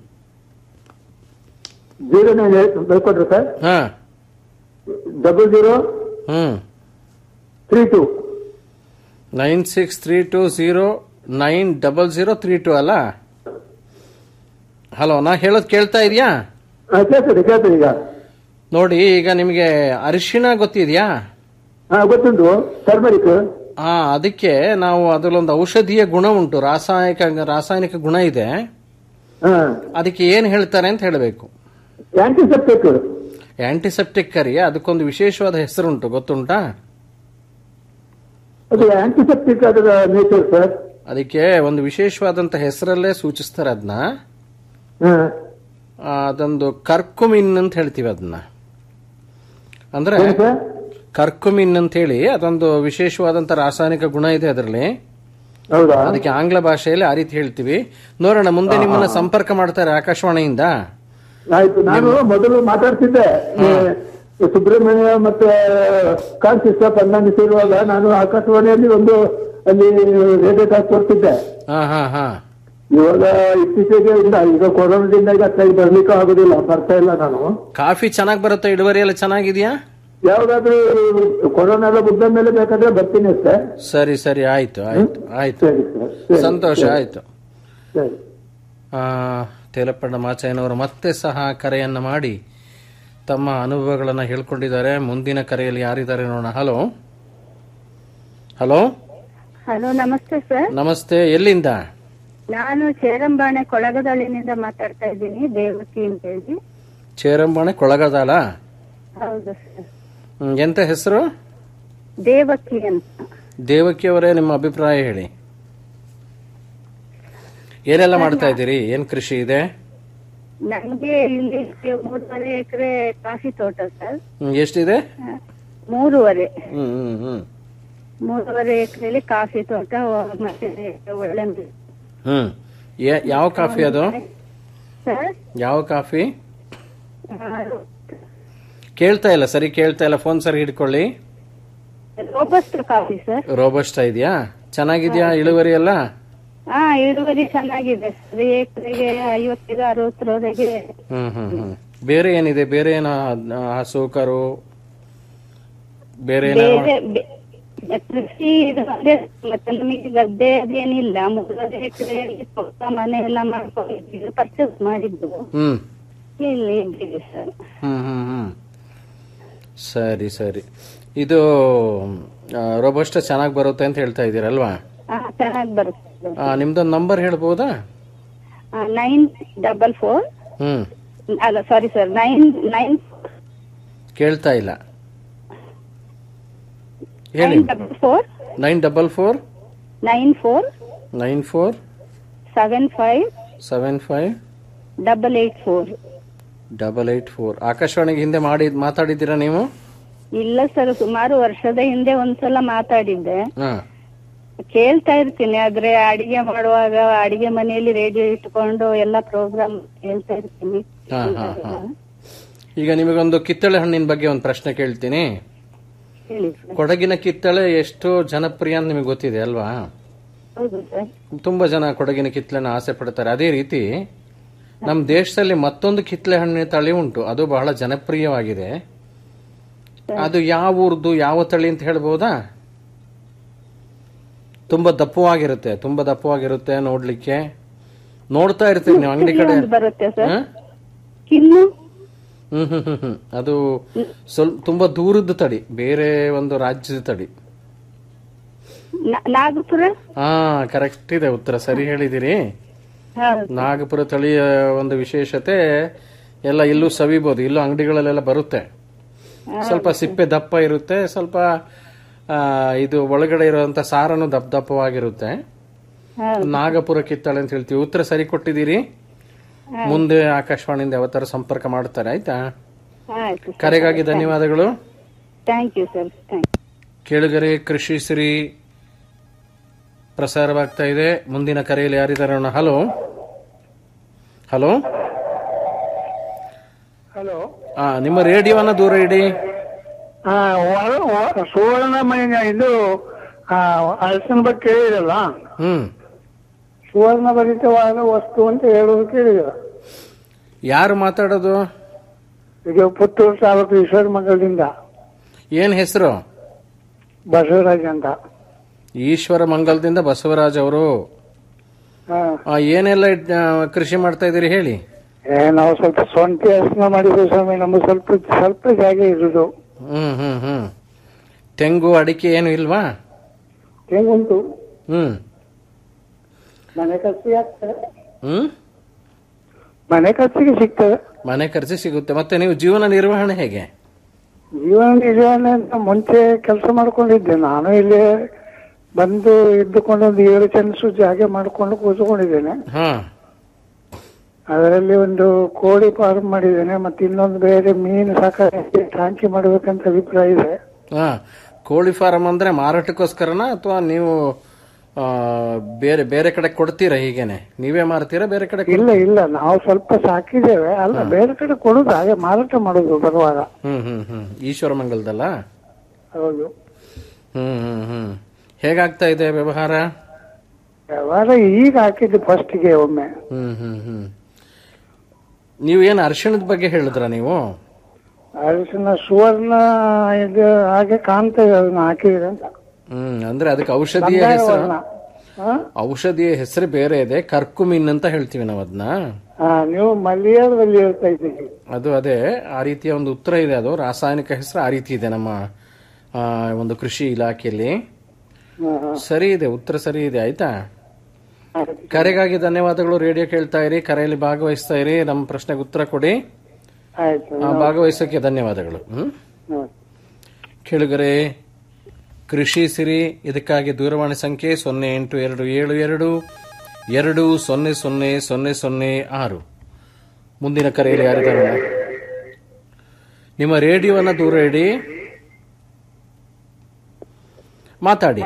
Speaker 10: zero nine ಬರ್ಕೊಟ್ರು ಸರ್
Speaker 3: ಹಾ
Speaker 10: double zero
Speaker 3: hmm
Speaker 10: three two
Speaker 3: nine six three two zero nine double zero three two ಅಲ್ಲ ಹಲೋ ನಾ ಹೇಳೋದು ಕೇಳ್ತಾ ಇದೆಯಾ
Speaker 10: ಕೇಳ್ತದೆ ಕೇಳ್ತದೆ ಈಗ
Speaker 3: ನೋಡಿ ಈಗ ನಿಮಗೆ ಅರಿಶಿಣ ಗೊತ್ತಿದೆಯಾ
Speaker 10: ಹಾ ಗೊತ್ತುಂಟು ಟರ್ಮರಿಕ್
Speaker 3: ಹಾ ಅದಕ್ಕೆ ನಾವು ಅದರಲ್ಲೊಂದು ಔಷಧೀಯ ಗುಣ ಉಂಟು ರಾಸಾಯನಿಕ ರಾಸಾಯನಿಕ ಗುಣ ಇದೆ
Speaker 10: ಹಾ
Speaker 3: ಅದಕ್ಕೆ ಏನ್ ಹೇಳ್ತಾರೆ ಅಂತ ಹೇಳಬೇಕು
Speaker 10: ಆಂಟಿಸೆಪ್ಟಿಕ್
Speaker 3: ಆಂಟಿಸೆಪ್ಟಿಕ್ ಕರಿ ಅದಕ್ಕೊಂದು ವಿಶೇಷವಾದ ಹೆಸರುಂಟು ಗೊತ್ತುಂಟಾ
Speaker 10: ಅದು ಆಂಟಿಸೆಪ್ಟಿಕ್ ಅದರ ನೇಚರ್ ಸರ್
Speaker 3: ಅದಕ್ಕೆ ಒಂದು ವಿಶೇಷವಾದಂತ ಹೆಸರಲ್ಲೇ ಸೂಚಿಸ್ತಾರೆ ಅದನ್ನ
Speaker 10: ಹಾ
Speaker 3: ಅದೊಂದು ಕರ್ಕುಮಿನ್ ಅಂತ ಹೇಳ್ತೀವಿ ಅದನ್ನ ಅಂದ್ರೆ
Speaker 10: ಏನು ಸರ್
Speaker 3: ಕರ್ಕುಮಿನ್ ಅಂತ ಹೇಳಿ ಅದೊಂದು ವಿಶೇಷವಾದಂತ ರಾಸಾಯನಿಕ ಗುಣ ಇದೆ ಅದರಲ್ಲಿ
Speaker 10: ಹೌದಾ
Speaker 3: ಅದಕ್ಕೆ ಆಂಗ್ಲ ಭಾಷೆಯಲ್ಲಿ ಆ ರೀತಿ ಹೇಳ್ತೀವಿ ನೋಡೋಣ ಮುಂದೆ ನಿಮ್ಮನ್ನ ಸಂಪರ್ಕ ಮಾಡ್ತಾರೆ ಆಕಾಶವಾಣಿಯಿಂದ
Speaker 10: ಆಯ್ತು ನಾನು ಮೊದಲು ಮಾತಾಡ್ತಿದ್ದೆ ಈ ಸುಬ್ರಹ್ಮಣ್ಯ ಮತ್ತೆ ಕಾನ್ಸಿಸ್ಟ ಪಂದಾಣಿಸಿರುವಾಗ ನಾನು ಆಕಾಶವಾಣಿಯಲ್ಲಿ ಒಂದು ಅಲ್ಲಿ ರೇಡಿಯೋ ಟಾಕ್ ಕೊಡ್ತಿದ್ದೆ
Speaker 3: ಹಾ ಹಾ ಹಾ
Speaker 10: ಇವಾಗ ಇತ್ತೀಚೆಗೆ ಇಲ್ಲ ಈಗ ಕೊರೋನಾದಿಂದ ಈಗ ಅತ್ತಾಗಿ ಬರ್ಲಿಕ್ಕೂ ಆಗುದಿಲ್ಲ ಬರ್ತಾ ಇಲ್ಲ ನಾನು
Speaker 3: ಕಾಫಿ ಚೆನ್ನಾಗಿ ಬರುತ್ತೆ ಇಳುವರಿ ಎಲ್ಲ ಚೆನ್ನಾಗಿದೆಯಾ
Speaker 10: ಯಾವ್ದಾದ್ರು ಕೊರೋನಾ ಎಲ್ಲ ಮುಗ್ದ ಮೇಲೆ ಬೇಕಾದ್ರೆ ಬರ್ತೀನಿ ಅಷ್ಟೇ
Speaker 3: ಸರಿ ಸರಿ ಆಯ್ತು ಆಯ್ತು ಆಯ್ತು
Speaker 10: ಸರಿ ಸರ್ ಸರಿ,
Speaker 3: ಸಂತೋಷ
Speaker 10: ಸರಿ,
Speaker 3: ಆಯ್ತು
Speaker 10: ಸರಿ
Speaker 3: ಆ, ತೇಲಪ್ಪಣ್ಣ ಮಾಚಯ್ಯನವರು ಮತ್ತೆ ಸಹ ಕರೆಯನ್ನ ಮಾಡಿ ತಮ್ಮ ಅನುಭವಗಳನ್ನು ಹೇಳ್ಕೊಂಡಿದ್ದಾರೆ ಮುಂದಿನ ಕರೆಯಲ್ಲಿ ಯಾರಿದ್ದಾರೆ ನೋಡೋಣ ಹಲೋ ಹಲೋ
Speaker 11: ಹಲೋ ನಮಸ್ತೆ ಸರ್
Speaker 3: ನಮಸ್ತೆ ಎಲ್ಲಿಂದ
Speaker 11: ನಾನು ಚೇರಂಬಾಣೆ ಕೊಳಗದಳ್ಳಿನಿಂದ ಮಾತಾಡ್ತಾ ಇದ್ದೀನಿ ದೇವಕಿ ಅಂತ ಹೇಳಿ
Speaker 3: ಚೇರಂಬಾಣೆ ಕೊಳಗದಾಳ
Speaker 11: ಹೌದು ಸರ್
Speaker 3: ಹ್ಮ್, ಎಂತ ಹೆಸರು
Speaker 11: ದೇವಕಿ ಅಂತ
Speaker 3: ದೇವಕಿಯವರೇ ನಿಮ್ಮ ಅಭಿಪ್ರಾಯ ಹೇಳಿ ಏನೆಲ್ಲ ಮಾಡ್ತಾ ಇದ್ದೀರಿ ಏನ್ ಕೃಷಿ ಇದೆ
Speaker 11: ನಮ್ಗೆ ಇಲ್ಲಿ ಮೂರುವರೆ ಎಕರೆ ಕಾಫಿ ತೋಟ ಸರ್
Speaker 3: ಹ್ಮ್, ಎಷ್ಟಿದೆ
Speaker 11: ಮೂರುವರೆ
Speaker 3: ಹ್ಮ್ ಹ್ಮ್ ಹ್ಮ್
Speaker 11: ಮೂರುವರೆ ಎಕರೆಯಲ್ಲಿ ಕಾಫಿ ತೋಟ ಮತ್ತೆ ಒಳ್ಳೆ
Speaker 3: ಹ್ಮ್ ಯಾ- ಯಾವ ಕಾಫಿ ಅದು
Speaker 11: ಸರ್
Speaker 3: ಯಾವ ಕಾಫಿ ಕೇಳ್ತಾ ಇಲ್ಲ ಸರಿ ಕೇಳ್ತಾ ಇಲ್ಲ ಫೋನ್ ಸರಿ ಹಿಡ್ಕೊಳ್ಳಿ
Speaker 11: ರೋಬಸ್ಟ್ ಕಾಫಿ ಸರ್
Speaker 3: ರೋಬಸ್ಟ ಇದೆಯಾ ಚೆನ್ನಾಗಿದ್ಯಾ ಇಳುವರಿ ಎಲ್ಲ
Speaker 11: ಹಾ ಇಳುವರಿ ಚೆನ್ನಾಗಿದೆ ಸರ್ ಎಕರೆಗೆ ಐವತ್ತೈದು ಅರವತ್ತರವರೆಗೆ
Speaker 3: ಹ್ಮ್ ಹ್ಮ್ ಹ್ಮ್ ಬೇರೆ ಏನಿದೆ ಬೇರೆ ಏನ ಹಸು ಕರು ಬೇರೆ ಏನಾದ್ರು
Speaker 11: ಬೇರೆ ಬೆ- ಕೃಷಿ ಇದು ಅದೇ ಮತ್ತೆ ನಮಗೆ ಗದ್ದೆ ಅದೇನಿಲ್ಲ ಮೂರುವರೆ ಎಕರೆಯಲ್ಲಿ ತೋಟ ಮನೆ ಎಲ್ಲ ಮಾಡ್ಕೊಂಡಿದ್ದೀವಿ ಪರ್ಚೇಸ್ ಮಾಡಿದ್ದು
Speaker 3: ಹ್ಮ್
Speaker 11: ಇಲ್ಲಿ ಇದ್ದೀವಿ ಸರ್
Speaker 3: ಹ್ಮ್ ಹ್ಮ್ ಹ್ಮ್ ಸರಿ ಸರಿ ಇದು ರೋಬೋಸ್ಟ್ ಚೆನ್ನಾಗಿ ಬರುತ್ತೆ ಅಂತ ಹೇಳ್ತಾ ಇದ್ದೀರಲ್ವಾ
Speaker 11: ಹಾ ಚೆನ್ನಾಗಿ ಬರುತ್ತೆ
Speaker 3: ಆ, ನಿಮ್ದೊಂದು ನಂಬರ್ ಹೇಳ್ಬೋದಾ
Speaker 11: ನೈನ್ ಡಬಲ್ ಫೋರ್
Speaker 3: ಹ್ಮ್
Speaker 11: ಅಲ್ಲ ಸಾರಿ ಸರ್ ನೈನ್ ನೈನ್
Speaker 3: ಕೇಳ್ತಾ ಇಲ್ಲ ಹೇಳಿ
Speaker 11: nine double four
Speaker 3: nine double four
Speaker 11: nine four
Speaker 3: nine four
Speaker 11: seven five
Speaker 3: seven five
Speaker 11: double eight four
Speaker 3: double eight four ಆಕಾಶವಾಣಿಗೆ ಹಿಂದೆ ಮಾಡಿ ಮಾತಾಡಿದ್ದೀರಾ ನೀವು
Speaker 11: ಇಲ್ಲ ಸರ್ ಸುಮಾರು ವರ್ಷದ ಹಿಂದೆ ಒಂದ್ಸಲ ಮಾತಾಡಿದ್ದೆ
Speaker 3: ಹಾ
Speaker 11: ಕೇಳ್ತಾ ಇರ್ತೀನಿ ಆದ್ರೆ ಅಡಿಗೆ ಮಾಡುವಾಗ ಅಡಿಗೆ ಮನೆಯಲ್ಲಿ ರೇಡಿಯೋ ಇಟ್ಕೊಂಡು ಎಲ್ಲ ಪ್ರೋಗ್ರಾಮ್ ಕೇಳ್ತಾ ಇರ್ತೀನಿ
Speaker 3: ಹಾ ಹಾ ಹಾ ಈಗ ನಿಮಗೊಂದು ಕಿತ್ತಳೆ ಹಣ್ಣಿನ ಬಗ್ಗೆ ಒಂದು ಪ್ರಶ್ನೆ ಕೇಳ್ತೀನಿ
Speaker 11: ಹೇಳಿ ಸರ್
Speaker 3: ಕೊಡಗಿನ ಕಿತ್ತಳೆ ಎಷ್ಟು ಜನಪ್ರಿಯ ಅಂತ ನಿಮಗೆ ಗೊತ್ತಿದೆ ಅಲ್ವಾ
Speaker 11: ಹೌದು ಸರ್
Speaker 3: ತುಂಬಾ ಜನ ಕೊಡಗಿನ ಕಿತ್ತಳೆನ ಆಸೆ ಪಡ್ತಾರೆ ಅದೇ ರೀತಿ ನಮ್ಮ ದೇಶದಲ್ಲಿ ಮತ್ತೊಂದು ಕಿತ್ತಳೆ ಹಣ್ಣಿನ ತಳಿ ಉಂಟು ಅದು ಬಹಳ ಜನಪ್ರಿಯವಾಗಿದೆ ಅದು ಯಾವ ಊರ್ದು ಯಾವ ತಳಿ ಅಂತ ಹೇಳ್ಬೋದಾ ತುಂಬಾ ದಪ್ಪವಾಗಿರುತ್ತೆ ತುಂಬಾ ದಪ್ಪವಾಗಿರುತ್ತೆ ನೋಡ್ಲಿಕ್ಕೆ ನೋಡ್ತಾ ಇರ್ತೀರಿ ನೀವು ಅಂಗಡಿ ಕಡೆ
Speaker 11: ಒಂದು ಬರುತ್ತೆ ಸರ್
Speaker 3: ಹಾ?
Speaker 11: ಕಿನ್ನು
Speaker 3: ಹ್ಮ್ ಹ್ಮ್ ಹ್ಮ್ ಹ್ಮ್ ಅದು ಸ್ವಲ್ಪ ತುಂಬಾ ದೂರದ ತಳಿ ಬೇರೆ ಒಂದು ರಾಜ್ಯದ ತಳಿ
Speaker 11: ನ- ನಾಗಪುರ
Speaker 3: ಹಾ ಕರೆಕ್ಟ್ ಇದೆ ಉತ್ತರ ಸರಿ ಹೇಳಿದಿರಿ
Speaker 11: ಹೌದು
Speaker 3: ನಾಗಪುರ ತಳಿಯ ಒಂದು ವಿಶೇಷತೆ ಎಲ್ಲ ಇಲ್ಲೂ ಸವಿಬಹುದು ಇಲ್ಲೂ ಅಂಗಡಿಗಳಲ್ಲೆಲ್ಲ ಬರುತ್ತೆ ಸ್ವಲ್ಪ ಸಿಪ್ಪೆ ದಪ್ಪ ಇರುತ್ತೆ ಸ್ವಲ್ಪ ಆ, ಇದು ಒಳಗಡೆ ಇರುವಂತ ಸಾರನು ದಪ್ಪ ದಪ್ಪವಾಗಿರುತ್ತೆ
Speaker 11: ಹೌದು
Speaker 3: ನಾಗಪುರ ಕಿತ್ತಳೆ ಅಂತ ಹೇಳ್ತೀವಿ ಉತ್ತರ ಸರಿ ಕೊಟ್ಟಿದ್ದೀರಿ ಮುಂದೆ ಆಕಾಶವಾಣಿಯಿಂದ ಯಾವತ್ತಾರು ಸಂಪರ್ಕ ಮಾಡ್ತಾರೆ ಆಯ್ತಾ
Speaker 11: ಆಯ್ತು
Speaker 3: ಕರೆಗಾಗಿ ಧನ್ಯವಾದಗಳು
Speaker 11: ಥ್ಯಾಂಕ್ ಯು ಸರ್ ಥ್ಯಾಂಕ್
Speaker 3: ಕೇಳುಗರೆ ಕೃಷಿ ಸಿರಿ ಪ್ರಸಾರವಾಗ್ತಾ ಇದೆ ಮುಂದಿನ ಕರೆಯಲ್ಲಿ ಯಾರಿದ್ದಾರೆ ನೋಡೋಣ. ಹಲೋ ಹಲೋ
Speaker 10: ಹಲೋ
Speaker 3: ಆ, ನಿಮ್ಮ ರೇಡಿಯೋವನ್ನ ದೂರ ಇಡಿ
Speaker 10: ಹಾ ವ- ವ- ಸುವರ್ಣ ಮೈನ ಇದು ಆ, ಹಲಸಿನ ಬಗ್ಗೆ ಕೇಳಿರಲ್ಲ
Speaker 3: ಹ್ಮ್
Speaker 10: ಸುವರ್ಣ ಭರಿತವಾದ ವಸ್ತು ಅಂತ ಹೇಳೋದು ಕೇಳಿದ
Speaker 3: ಯಾರು ಮಾತಾಡೋದು
Speaker 10: ಈಗ ಪುತ್ತೂರು ತಾಲೂಕು ಈಶ್ವರಮಂಗಲದಿಂದ
Speaker 3: ಏನ್ ಹೆಸರು
Speaker 10: ಬಸವರಾಜ್ ಅಂತ
Speaker 3: ಈಶ್ವರ ಮಂಗಲದಿಂದ ಬಸವರಾಜ್ ಅವರು
Speaker 10: ಹಾ
Speaker 3: ಆ, ಏನೆಲ್ಲ ಇದ್- ಆ, ಕೃಷಿ ಮಾಡ್ತಾ ಇದ್ದೀರಿ ಹೇಳಿ
Speaker 10: ಏ ನಾವು ಸ್ವಲ್ಪ ಸ್ವಂತ ಹಸನ ಮಾಡಿದ್ವಿ ಸ್ವಾಮಿ ನಮ್ಗೆ ಸ್ವಲ್ಪ ಸ್ವಲ್ಪ ಜಾಗ ಇರುದು
Speaker 3: ಹ್ಮ್ ಹ್ಮ್ ಹ್ಮ್ ತೆಂಗು ಅಡಿಕೆ ಏನು ಇಲ್ವಾ
Speaker 10: ಹೆಂಗುಂಟು
Speaker 3: ಹ್ಮ್
Speaker 10: ಮನೆ ಖರ್ಚಿಗೆ ಆಗ್ತದೆ
Speaker 3: ಹ್ಮ್
Speaker 10: ಮನೆ ಖರ್ಚಿಗೆ ಸಿಗ್ತದೆ
Speaker 3: ಮನೆ ಖರ್ಚು ಸಿಗುತ್ತೆ ಮತ್ತೆ ನೀವು ಜೀವನ ನಿರ್ವಹಣೆ ಹೇಗೆ
Speaker 10: ಜೀವನ ನಿರ್ವಹಣೆ ಅಂತ ಮುಂಚೆ ಕೆಲಸ ಮಾಡ್ಕೊಂಡಿದ್ದೆ ನಾನು ಇಲ್ಲಿ ಬಂದು ಇದ್ದುಕೊಂಡು ಒಂದು ಏಳು ಚೆನ್ಸು ಜಾಗ ಮಾಡ್ಕೊಂಡು ಕೂತ್ಕೊಂಡಿದ್ದೇನೆ
Speaker 3: ಹಾ
Speaker 10: ಅದರಲ್ಲಿ ಒಂದು ಕೋಳಿ ಫಾರ್ಮ್ ಮಾಡಿದ್ದೇನೆ ಮತ್ತೆ ಇನ್ನೊಂದು ಬೇರೆ ಮೀನು ಸಾಕಾಣಿಕೆ ಟಾಂಕಿ ಮಾಡ್ಬೇಕಂತ ಅಭಿಪ್ರಾಯ ಇದೆ
Speaker 3: ಹಾ ಕೋಳಿ ಫಾರಂ ಅಂದ್ರೆ ಮಾರಾಟಕ್ಕೋಸ್ಕರನಾ ಅಥವಾ ನೀವು ಆ, ಬೇರೆ ಬೇರೆ ಕಡೆ ಕೊಡ್ತೀರಾ ಹೀಗೇನೆ ನೀವೇ ಮಾರ್ತೀರಾ ಬೇರೆ ಕಡೆ ಕೊಡ್-
Speaker 10: ಇಲ್ಲ ಇಲ್ಲ ನಾವು ಸ್ವಲ್ಪ ಸಾಕಿದ್ದೇವೆ ಅಲ್ಲ ಬೇರೆ ಕಡೆ ಕೊಡುದು ಹಾಗೆ ಮಾರಾಟ ಮಾಡುದು ಬರುವಾಗ
Speaker 3: ಹ್ಮ್ ಹ್ಮ್ ಹ್ಮ್ ಈಶ್ವರ ಮಂಗಲದಲ್ಲ
Speaker 10: ಹೌದು
Speaker 3: ಹ್ಮ್ ಹ್ಮ್ ಹ್ಮ್ ಹೇಗಾಗ್ತಾ ಇದೆ ವ್ಯವಹಾರ
Speaker 10: ವ್ಯವಹಾರ ಈಗ ಹಾಕಿದ್ದು ಫಸ್ಟ್ಗೆ ಒಮ್ಮೆ
Speaker 3: ಹ್ಮ್ ಹ್ಮ್ ಹ್ಮ್ ನೀವು ಏನು ಅರಿಶಿಣದ ಬಗ್ಗೆ ಹೇಳಿದ್ರ ನೀವು
Speaker 10: ಅರಿಶಿನ ಸುವರ್ಣ ಇದು ಹಾಗೆ ಕಾಣ್ತದೆ ಅದನ್ನ ಹಾಕಿದ್ರೆ ಅಂತ
Speaker 3: ಹ್ಮ್ ಅಂದ್ರೆ ಅದಕ್ಕೆ ಔಷಧಿಯ
Speaker 10: ಬಂಗಾರ
Speaker 3: ಹೆಸರು
Speaker 10: ವರ್ಣ. ಹಾ?
Speaker 3: ಔಷಧಿಯ ಹೆಸರು ಬೇರೆ ಇದೆ ಕರ್ಕುಮಿನ್ ಅಂತ ಹೇಳ್ತೀವಿ ನಾವು ಅದನ್ನ
Speaker 10: ಹಾ, ನೀವು ಮಲಯಾಳದಲ್ಲಿ ಹೇಳ್ತಾ ಇದ್ದೀರಿ
Speaker 3: ಅದು ಅದೇ ಆ ರೀತಿಯ ಒಂದು ಉತ್ತರ ಇದೆ ಅದು ರಾಸಾಯನಿಕ ಹೆಸರು ಆ ರೀತಿ ಇದೆ ನಮ್ಮ ಆ, ಒಂದು ಕೃಷಿ ಇಲಾಖೆಯಲ್ಲಿ
Speaker 10: ಹಾ, ಹಾ.
Speaker 3: ಸರಿ ಇದೆ ಉತ್ತರ ಸರಿ ಇದೆ ಆಯ್ತಾ ಕರೆಗಾಗಿ ಧನ್ಯವಾದಗಳು ರೇಡಿಯೋ ಕೇಳ್ತಾ ಇರಿ ಕರೆಯಲ್ಲಿ ಭಾಗವಹಿಸ್ತಾ ಇರಿ ನಮ್ಮ ಪ್ರಶ್ನೆಗೆ ಉತ್ತರ ಕೊಡಿ
Speaker 10: ಆಯ್ತು
Speaker 3: ಆ, ಭಾಗವಹಿಸೋಕೆ ಧನ್ಯವಾದಗಳು ಹ್ಮ್
Speaker 10: ಹ್ಮ್.
Speaker 3: ಕೇಳುಗರೆ ಕೃಷಿ ಸಿರಿ ಇದಕ್ಕಾಗಿ ದೂರವಾಣಿ ಸಂಖ್ಯೆ ಸೊನ್ನೆ ಎಂಟು ಎರಡು ಏಳು ಎರಡು ಎರಡು ಸೊನ್ನೆ ಸೊನ್ನೆ ಸೊನ್ನೆ ಸೊನ್ನೆ ಆರು ಮುಂದಿನ ಕರೆಯಲ್ಲಿ ಯಾರಿದ್ದಾರೆ ನಿಮ್ಮ ರೇಡಿಯೋವನ್ನ ದೂರ ಇಡಿ ಮಾತಾಡಿ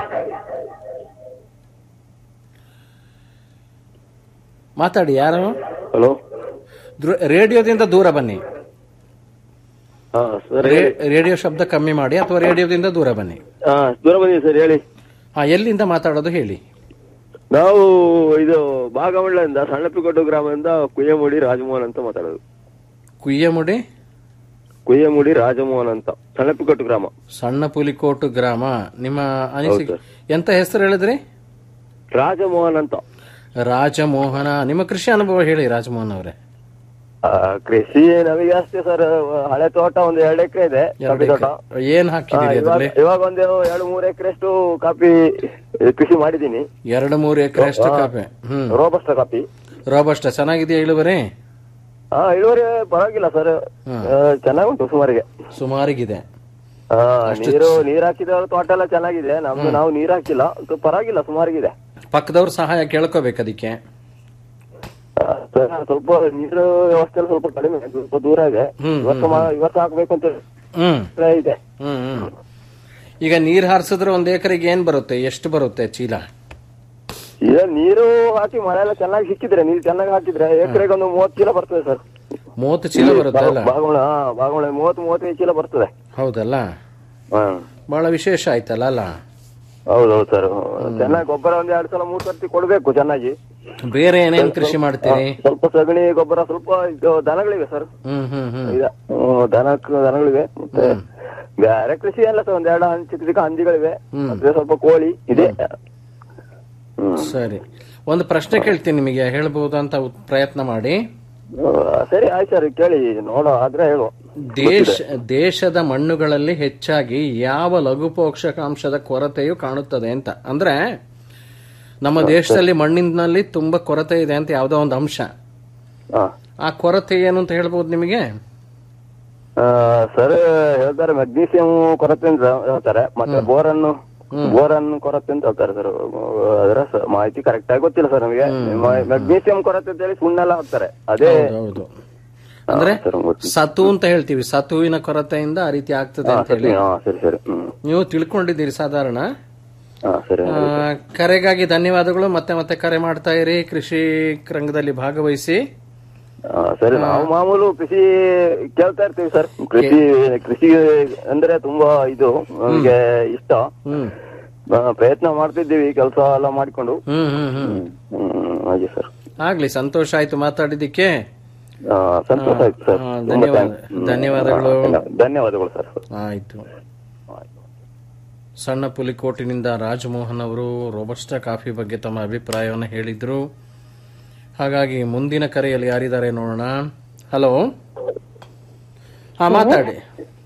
Speaker 3: ಮಾತಾಡಿ ಯಾರು
Speaker 12: ಹಲೋ
Speaker 3: ದೂರ- ರೇಡಿಯೋದಿಂದ ದೂರ ಬನ್ನಿ
Speaker 12: ಹಾ ಸರ್
Speaker 3: ರೇ- ರೇಡಿಯೋ ಶಬ್ದ ಕಮ್ಮಿ ಮಾಡಿ ಅಥವಾ ರೇಡಿಯೋದಿಂದ ದೂರ ಬನ್ನಿ
Speaker 12: ಹಾ ದೂರ ಬಂದಿದೆ ಸರ್ ಹೇಳಿ
Speaker 3: ಹಾ ಎಲ್ಲಿಂದ ಮಾತಾಡೋದು ಹೇಳಿ
Speaker 12: ನಾವು ಇದು ಭಾಗಮಳ್ಳದಿಂದ ಸಣ್ಣಪಿಕೊಟ್ಟು ಗ್ರಾಮದಿಂದ ಕುಯ್ಯಮುಡಿ ರಾಜಮೋಹನ್ ಅಂತ ಮಾತಾಡೋದು
Speaker 3: ಕುಯ್ಯಮುಡಿ
Speaker 12: ಕುಯ್ಯಮುಡಿ ರಾಜಮೋಹನ್ ಅಂತ ಸಣ್ಣಪಿಕೊಟ್ಟು ಗ್ರಾಮ
Speaker 3: ಸಣ್ಣ ಪುಲಿಕೋಟು ಗ್ರಾಮ ನಿಮ್ಮ ಅನಿಸಿಕೆ ಎಂತ ಹೆಸರು ಹೇಳಿದ್ರಿ
Speaker 12: ರಾಜಮೋಹನ್ ಅಂತ
Speaker 3: ರಾಜಮೋಹನ ನಿಮ್ಮ ಕೃಷಿ ಅನುಭವ ಹೇಳಿ ರಾಜಮೋಹನ್ ಅವರೇ
Speaker 12: ಆ, ಕೃಷಿ ನಮಗೆ ಅಷ್ಟೇ ಸರ್ ಹಳೆ ತೋಟ ಒಂದು ಎರಡು ಎಕರೆ ಇದೆ ಕಾಫಿ ತೋಟ
Speaker 3: ಏನ್
Speaker 12: ಆ,
Speaker 3: ಹಾಕಿದ್ದೀರಿ
Speaker 12: ಇವಾಗ
Speaker 3: ಅದರಲ್ಲಿ
Speaker 12: ಇವಾಗ ಒಂದು ಎರಡು ಮೂರು ಎಕರೆ ಅಷ್ಟು ಕಾಫಿ ಕೃಷಿ ಮಾಡಿದ್ದೀನಿ
Speaker 3: ಎರಡು ಮೂರು ಎಕರೆ ಅಷ್ಟು
Speaker 12: ಆ,
Speaker 3: coffee hmm
Speaker 12: robusta coffee
Speaker 3: robusta ಚೆನ್ನಾಗಿದೆಯಾ ಇಳುವರಿ
Speaker 12: ಹಾ ಇಳುವರಿ ಪರವಾಗಿಲ್ಲ ಸರ್ ಚೆನ್ನಾಗುಂಟು ಸುಮಾರಿಗೆ
Speaker 3: ಸುಮಾರಿಗಿದೆ
Speaker 12: ಆ, ನೀರು ನೀರ್ ಹಾಕಿದ ತೋಟ ಎಲ್ಲ ಚೆನ್ನಾಗಿದೆ ನಮ್ದು ನಾವು ನೀರ್ ಹಾಕಿಲ್ಲ ಅದು ಪರವಾಗಿಲ್ಲ ಸುಮಾರಿಗಿದೆ
Speaker 3: ಪಕ್ಕದವ್ರ ಸಹಾಯ ಕೇಳ್ಕೋಬೇಕು ಅದಕ್ಕೆ
Speaker 12: ಆ, ಸರ್, ಸ್ವಲ್ಪ ನೀರು ವ್ಯವಸ್ಥೆ ಎಲ್ಲ ಸ್ವಲ್ಪ ಕಡಿಮೆ ಸ್ವಲ್ಪ ದೂರ ಇದೆ
Speaker 3: ಹ್ಮ್,
Speaker 12: ಇವತ್ತು ಮಾ- ಇವತ್ತು ಹಾಕ್ಬೇಕು ಅಂತ
Speaker 3: ಹ್ಮ್
Speaker 12: ಇದೆ
Speaker 3: ಹ್ಮ್ ಹ್ಮ್ ಈಗ ನೀರ್ ಹಾರಿಸಿದ್ರೆ ಒಂದ್ ಎಕರೆಗೆ ಏನ್ ಬರುತ್ತೆ ಎಷ್ಟು ಬರುತ್ತೆ ಚೀಲ
Speaker 12: ಈಗ ನೀರು ಹಾಕಿ ಮಳೆ ಎಲ್ಲ ಚೆನ್ನಾಗಿ ಸಿಕ್ಕಿದ್ರೆ ನೀರು ಚೆನ್ನಾಗಿ ಹಾಕಿದ್ರೆ ಎಕರೆಗೆ ಒಂದು ಮೂವತ್ತು ಚೀಲ ಬರ್ತದೆ ಸರ್
Speaker 3: ಮೂವತ್ತು ಚೀಲ ಬರುತ್ತೆ ಅಲ್ಲ
Speaker 12: ಬಾಗುಣ ಬಾಗುಣ ಮೂವತ್ತು ಮೂವತ್ತೈದು ಚೀಲ ಬರ್ತದೆ
Speaker 3: ಹೌದಲ್ಲ ಬಹಳ ವಿಶೇಷ ಆಯ್ತಲ್ಲ ಅಲ್ಲ
Speaker 12: ಹೌದೌದು ಸರ್ ಚೆನ್ನಾಗಿ ಗೊಬ್ಬರ ಒಂದ್ ಎರಡು ಸಲ ಮೂರು ಸರ್ತಿ ಕೊಡ್ಬೇಕು ಚೆನ್ನಾಗಿ
Speaker 3: ಬೇರೆ ಏನೇನ್ ಕೃಷಿ ಮಾಡ್ತೀರಿ
Speaker 12: ಆ, ಸ್ವಲ್ಪ ಸಗಣಿ ಗೊಬ್ಬರ ಸ್ವಲ್ಪ ಇದು ದನಗಳಿವೆ ಸರ್
Speaker 3: ಹ್ಮ್ ಹ್ಮ್ ಹ್ಮ್
Speaker 12: ಇದೆ ಹ್ಮ್, ದನ ದನಗಳಿವೆ ಮತ್ತೆ ಬೇರೆ ಕೃಷಿ ಎಲ್ಲ ಸರ್ ಒಂದ್ ಎರಡು ಹಂಚ್ ಚಿಕ್ಕ ಚಿಕ್ಕ ಹಂದಿಗಳಿವೆ ಮತ್ತೆ ಸ್ವಲ್ಪ ಕೋಳಿ ಇದೆ
Speaker 3: ಸರಿ ಒಂದು ಪ್ರಶ್ನೆ ಕೇಳ್ತೀನಿ ನಿಮಗೆ ಹೇಳ್ಬೋದು ಅಂತ ಉತ್- ಪ್ರಯತ್ನ ಮಾಡಿ
Speaker 12: ಆ, ಸರಿ ಆಯ್ತು ಸರ್ ಕೇಳಿ ನೋಡೋ ಆದ್ರೆ ಹೇಳು
Speaker 3: ದೇಶ ದೇಶದ ಮಣ್ಣುಗಳಲ್ಲಿ ಹೆಚ್ಚಾಗಿ ಯಾವ ಲಘು ಪೋಷಕಾಂಶದ ಕೊರತೆಯು ಕಾಣುತ್ತದೆ ಅಂತ ಅಂದ್ರೆ ನಮ್ಮ ದೇಶದಲ್ಲಿ ಮಣ್ಣಿನಲ್ಲಿ ತುಂಬಾ ಕೊರತೆ ಇದೆ ಅಂತ ಯಾವ್ದೋ ಒಂದು ಅಂಶ ಆ ಕೊರತೆ ಏನು ಅಂತ ಹೇಳ್ಬೋದು ನಿಮಗೆ
Speaker 12: ಆ, ಸರ್ ಹೇಳ್ತಾರೆ ಮೆಗ್ನೀಸಿಯಂ ಕೊರತೆ ಅಂತ ಹೇಳ್ತಾರೆ ಮತ್ತೆ ಬೋರನ್ನು ಬೋರನ್ ಕೊರತೆ ಅಂತ ಹೇಳ್ತಾರೆ ಸರ್ ಅದರ ಸ- ಮಾಹಿತಿ ಕರೆಕ್ಟ್ ಆಗಿ ಗೊತ್ತಿಲ್ಲ ಸರ್ ನಮಗೆ ಮೆಗ್ನೀಸಿಯಂ ಕೊರತೆ ಅಂತ ಹೇಳಿ ಸುಣ್ಣೆಲ್ಲ ಹಾಕ್ತಾರೆ ಅದೇ
Speaker 3: ಹೌದು ಅಂದ್ರೆ ಸತು ಅಂತ ಹೇಳ್ತೀವಿ ಸತುವಿನ ಕೊರತೆಯಿಂದ ಆ ರೀತಿ ಆಗ್ತದೆ
Speaker 12: ಹಾ,
Speaker 3: ಅಂತ ಹೇಳಿ
Speaker 12: ಸರಿ ಹಾ, ಸರಿ ಸರಿ ಹ್ಮ್
Speaker 3: ನೀವು ತಿಳ್ಕೊಂಡಿದ್ದೀರಿ ಸಾಧಾರಣ
Speaker 12: ಹಾ ಸರಿ
Speaker 3: ಆ, ಕರೆಗಾಗಿ ಧನ್ಯವಾದಗಳು ಮತ್ತೆ ಮತ್ತೆ ಕರೆ ಮಾಡ್ತಾ ಇರಿ ಕೃಷಿ ರಂಗದಲ್ಲಿ ಭಾಗವಹಿಸಿ
Speaker 12: ಆ, ಸರಿ ನಾವು ಮಾಮೂಲು ಕೃಷಿ ಕೇಳ್ತಾ ಇರ್ತೀವಿ ಸರ್ ಕೃಷಿ ಕೃಷಿ ಅಂದ್ರೆ ತುಂಬಾ ಇದು ನಮಗೆ ಇಷ್ಟ ಆ, ಪ್ರಯತ್ನ ಮಾಡ್ತಿದ್ದೀವಿ ಕೆಲಸ ಎಲ್ಲ ಮಾಡಿಕೊಂಡು
Speaker 3: ಹ್ಮ್ ಹ್ಮ್ ಹ್ಮ್
Speaker 12: ಹ್ಮ್ ಹಾಗೆ ಸರ್
Speaker 3: ಆಗ್ಲಿ ಸಂತೋಷ ಆಯ್ತು ಮಾತಾಡಿದ್ದಕ್ಕೆ
Speaker 12: ಆ, ಸಂತೋಷ ಆಯ್ತು ಸರ್
Speaker 3: ಆ,
Speaker 12: ತುಂಬಾ
Speaker 3: ಧನ್ಯವಾದ
Speaker 12: thanks. ಹ್ಮ್.
Speaker 3: ಧನ್ಯವಾದಗಳು
Speaker 12: ಆ, ಧನ್ಯವಾದಗಳು ಸರ್
Speaker 3: ಆಯ್ತು ಸಣ್ಣ ಪುಲಿಕೋಟಿನಿಂದ ರಾಜಮೋಹನ್ ಅವರು ರೋಬಸ್ಟಾ ಕಾಫಿ ಬಗ್ಗೆ ತಮ್ಮ ಅಭಿಪ್ರಾಯವನ್ನು ಹೇಳಿದ್ರು ಹಾಗಾಗಿ ಮುಂದಿನ ಕರೆಯಲ್ಲಿ ಯಾರಿದ್ದಾರೆ ನೋಡೋಣ ಹಲೋ ಹಾ ಮಾತಾಡಿ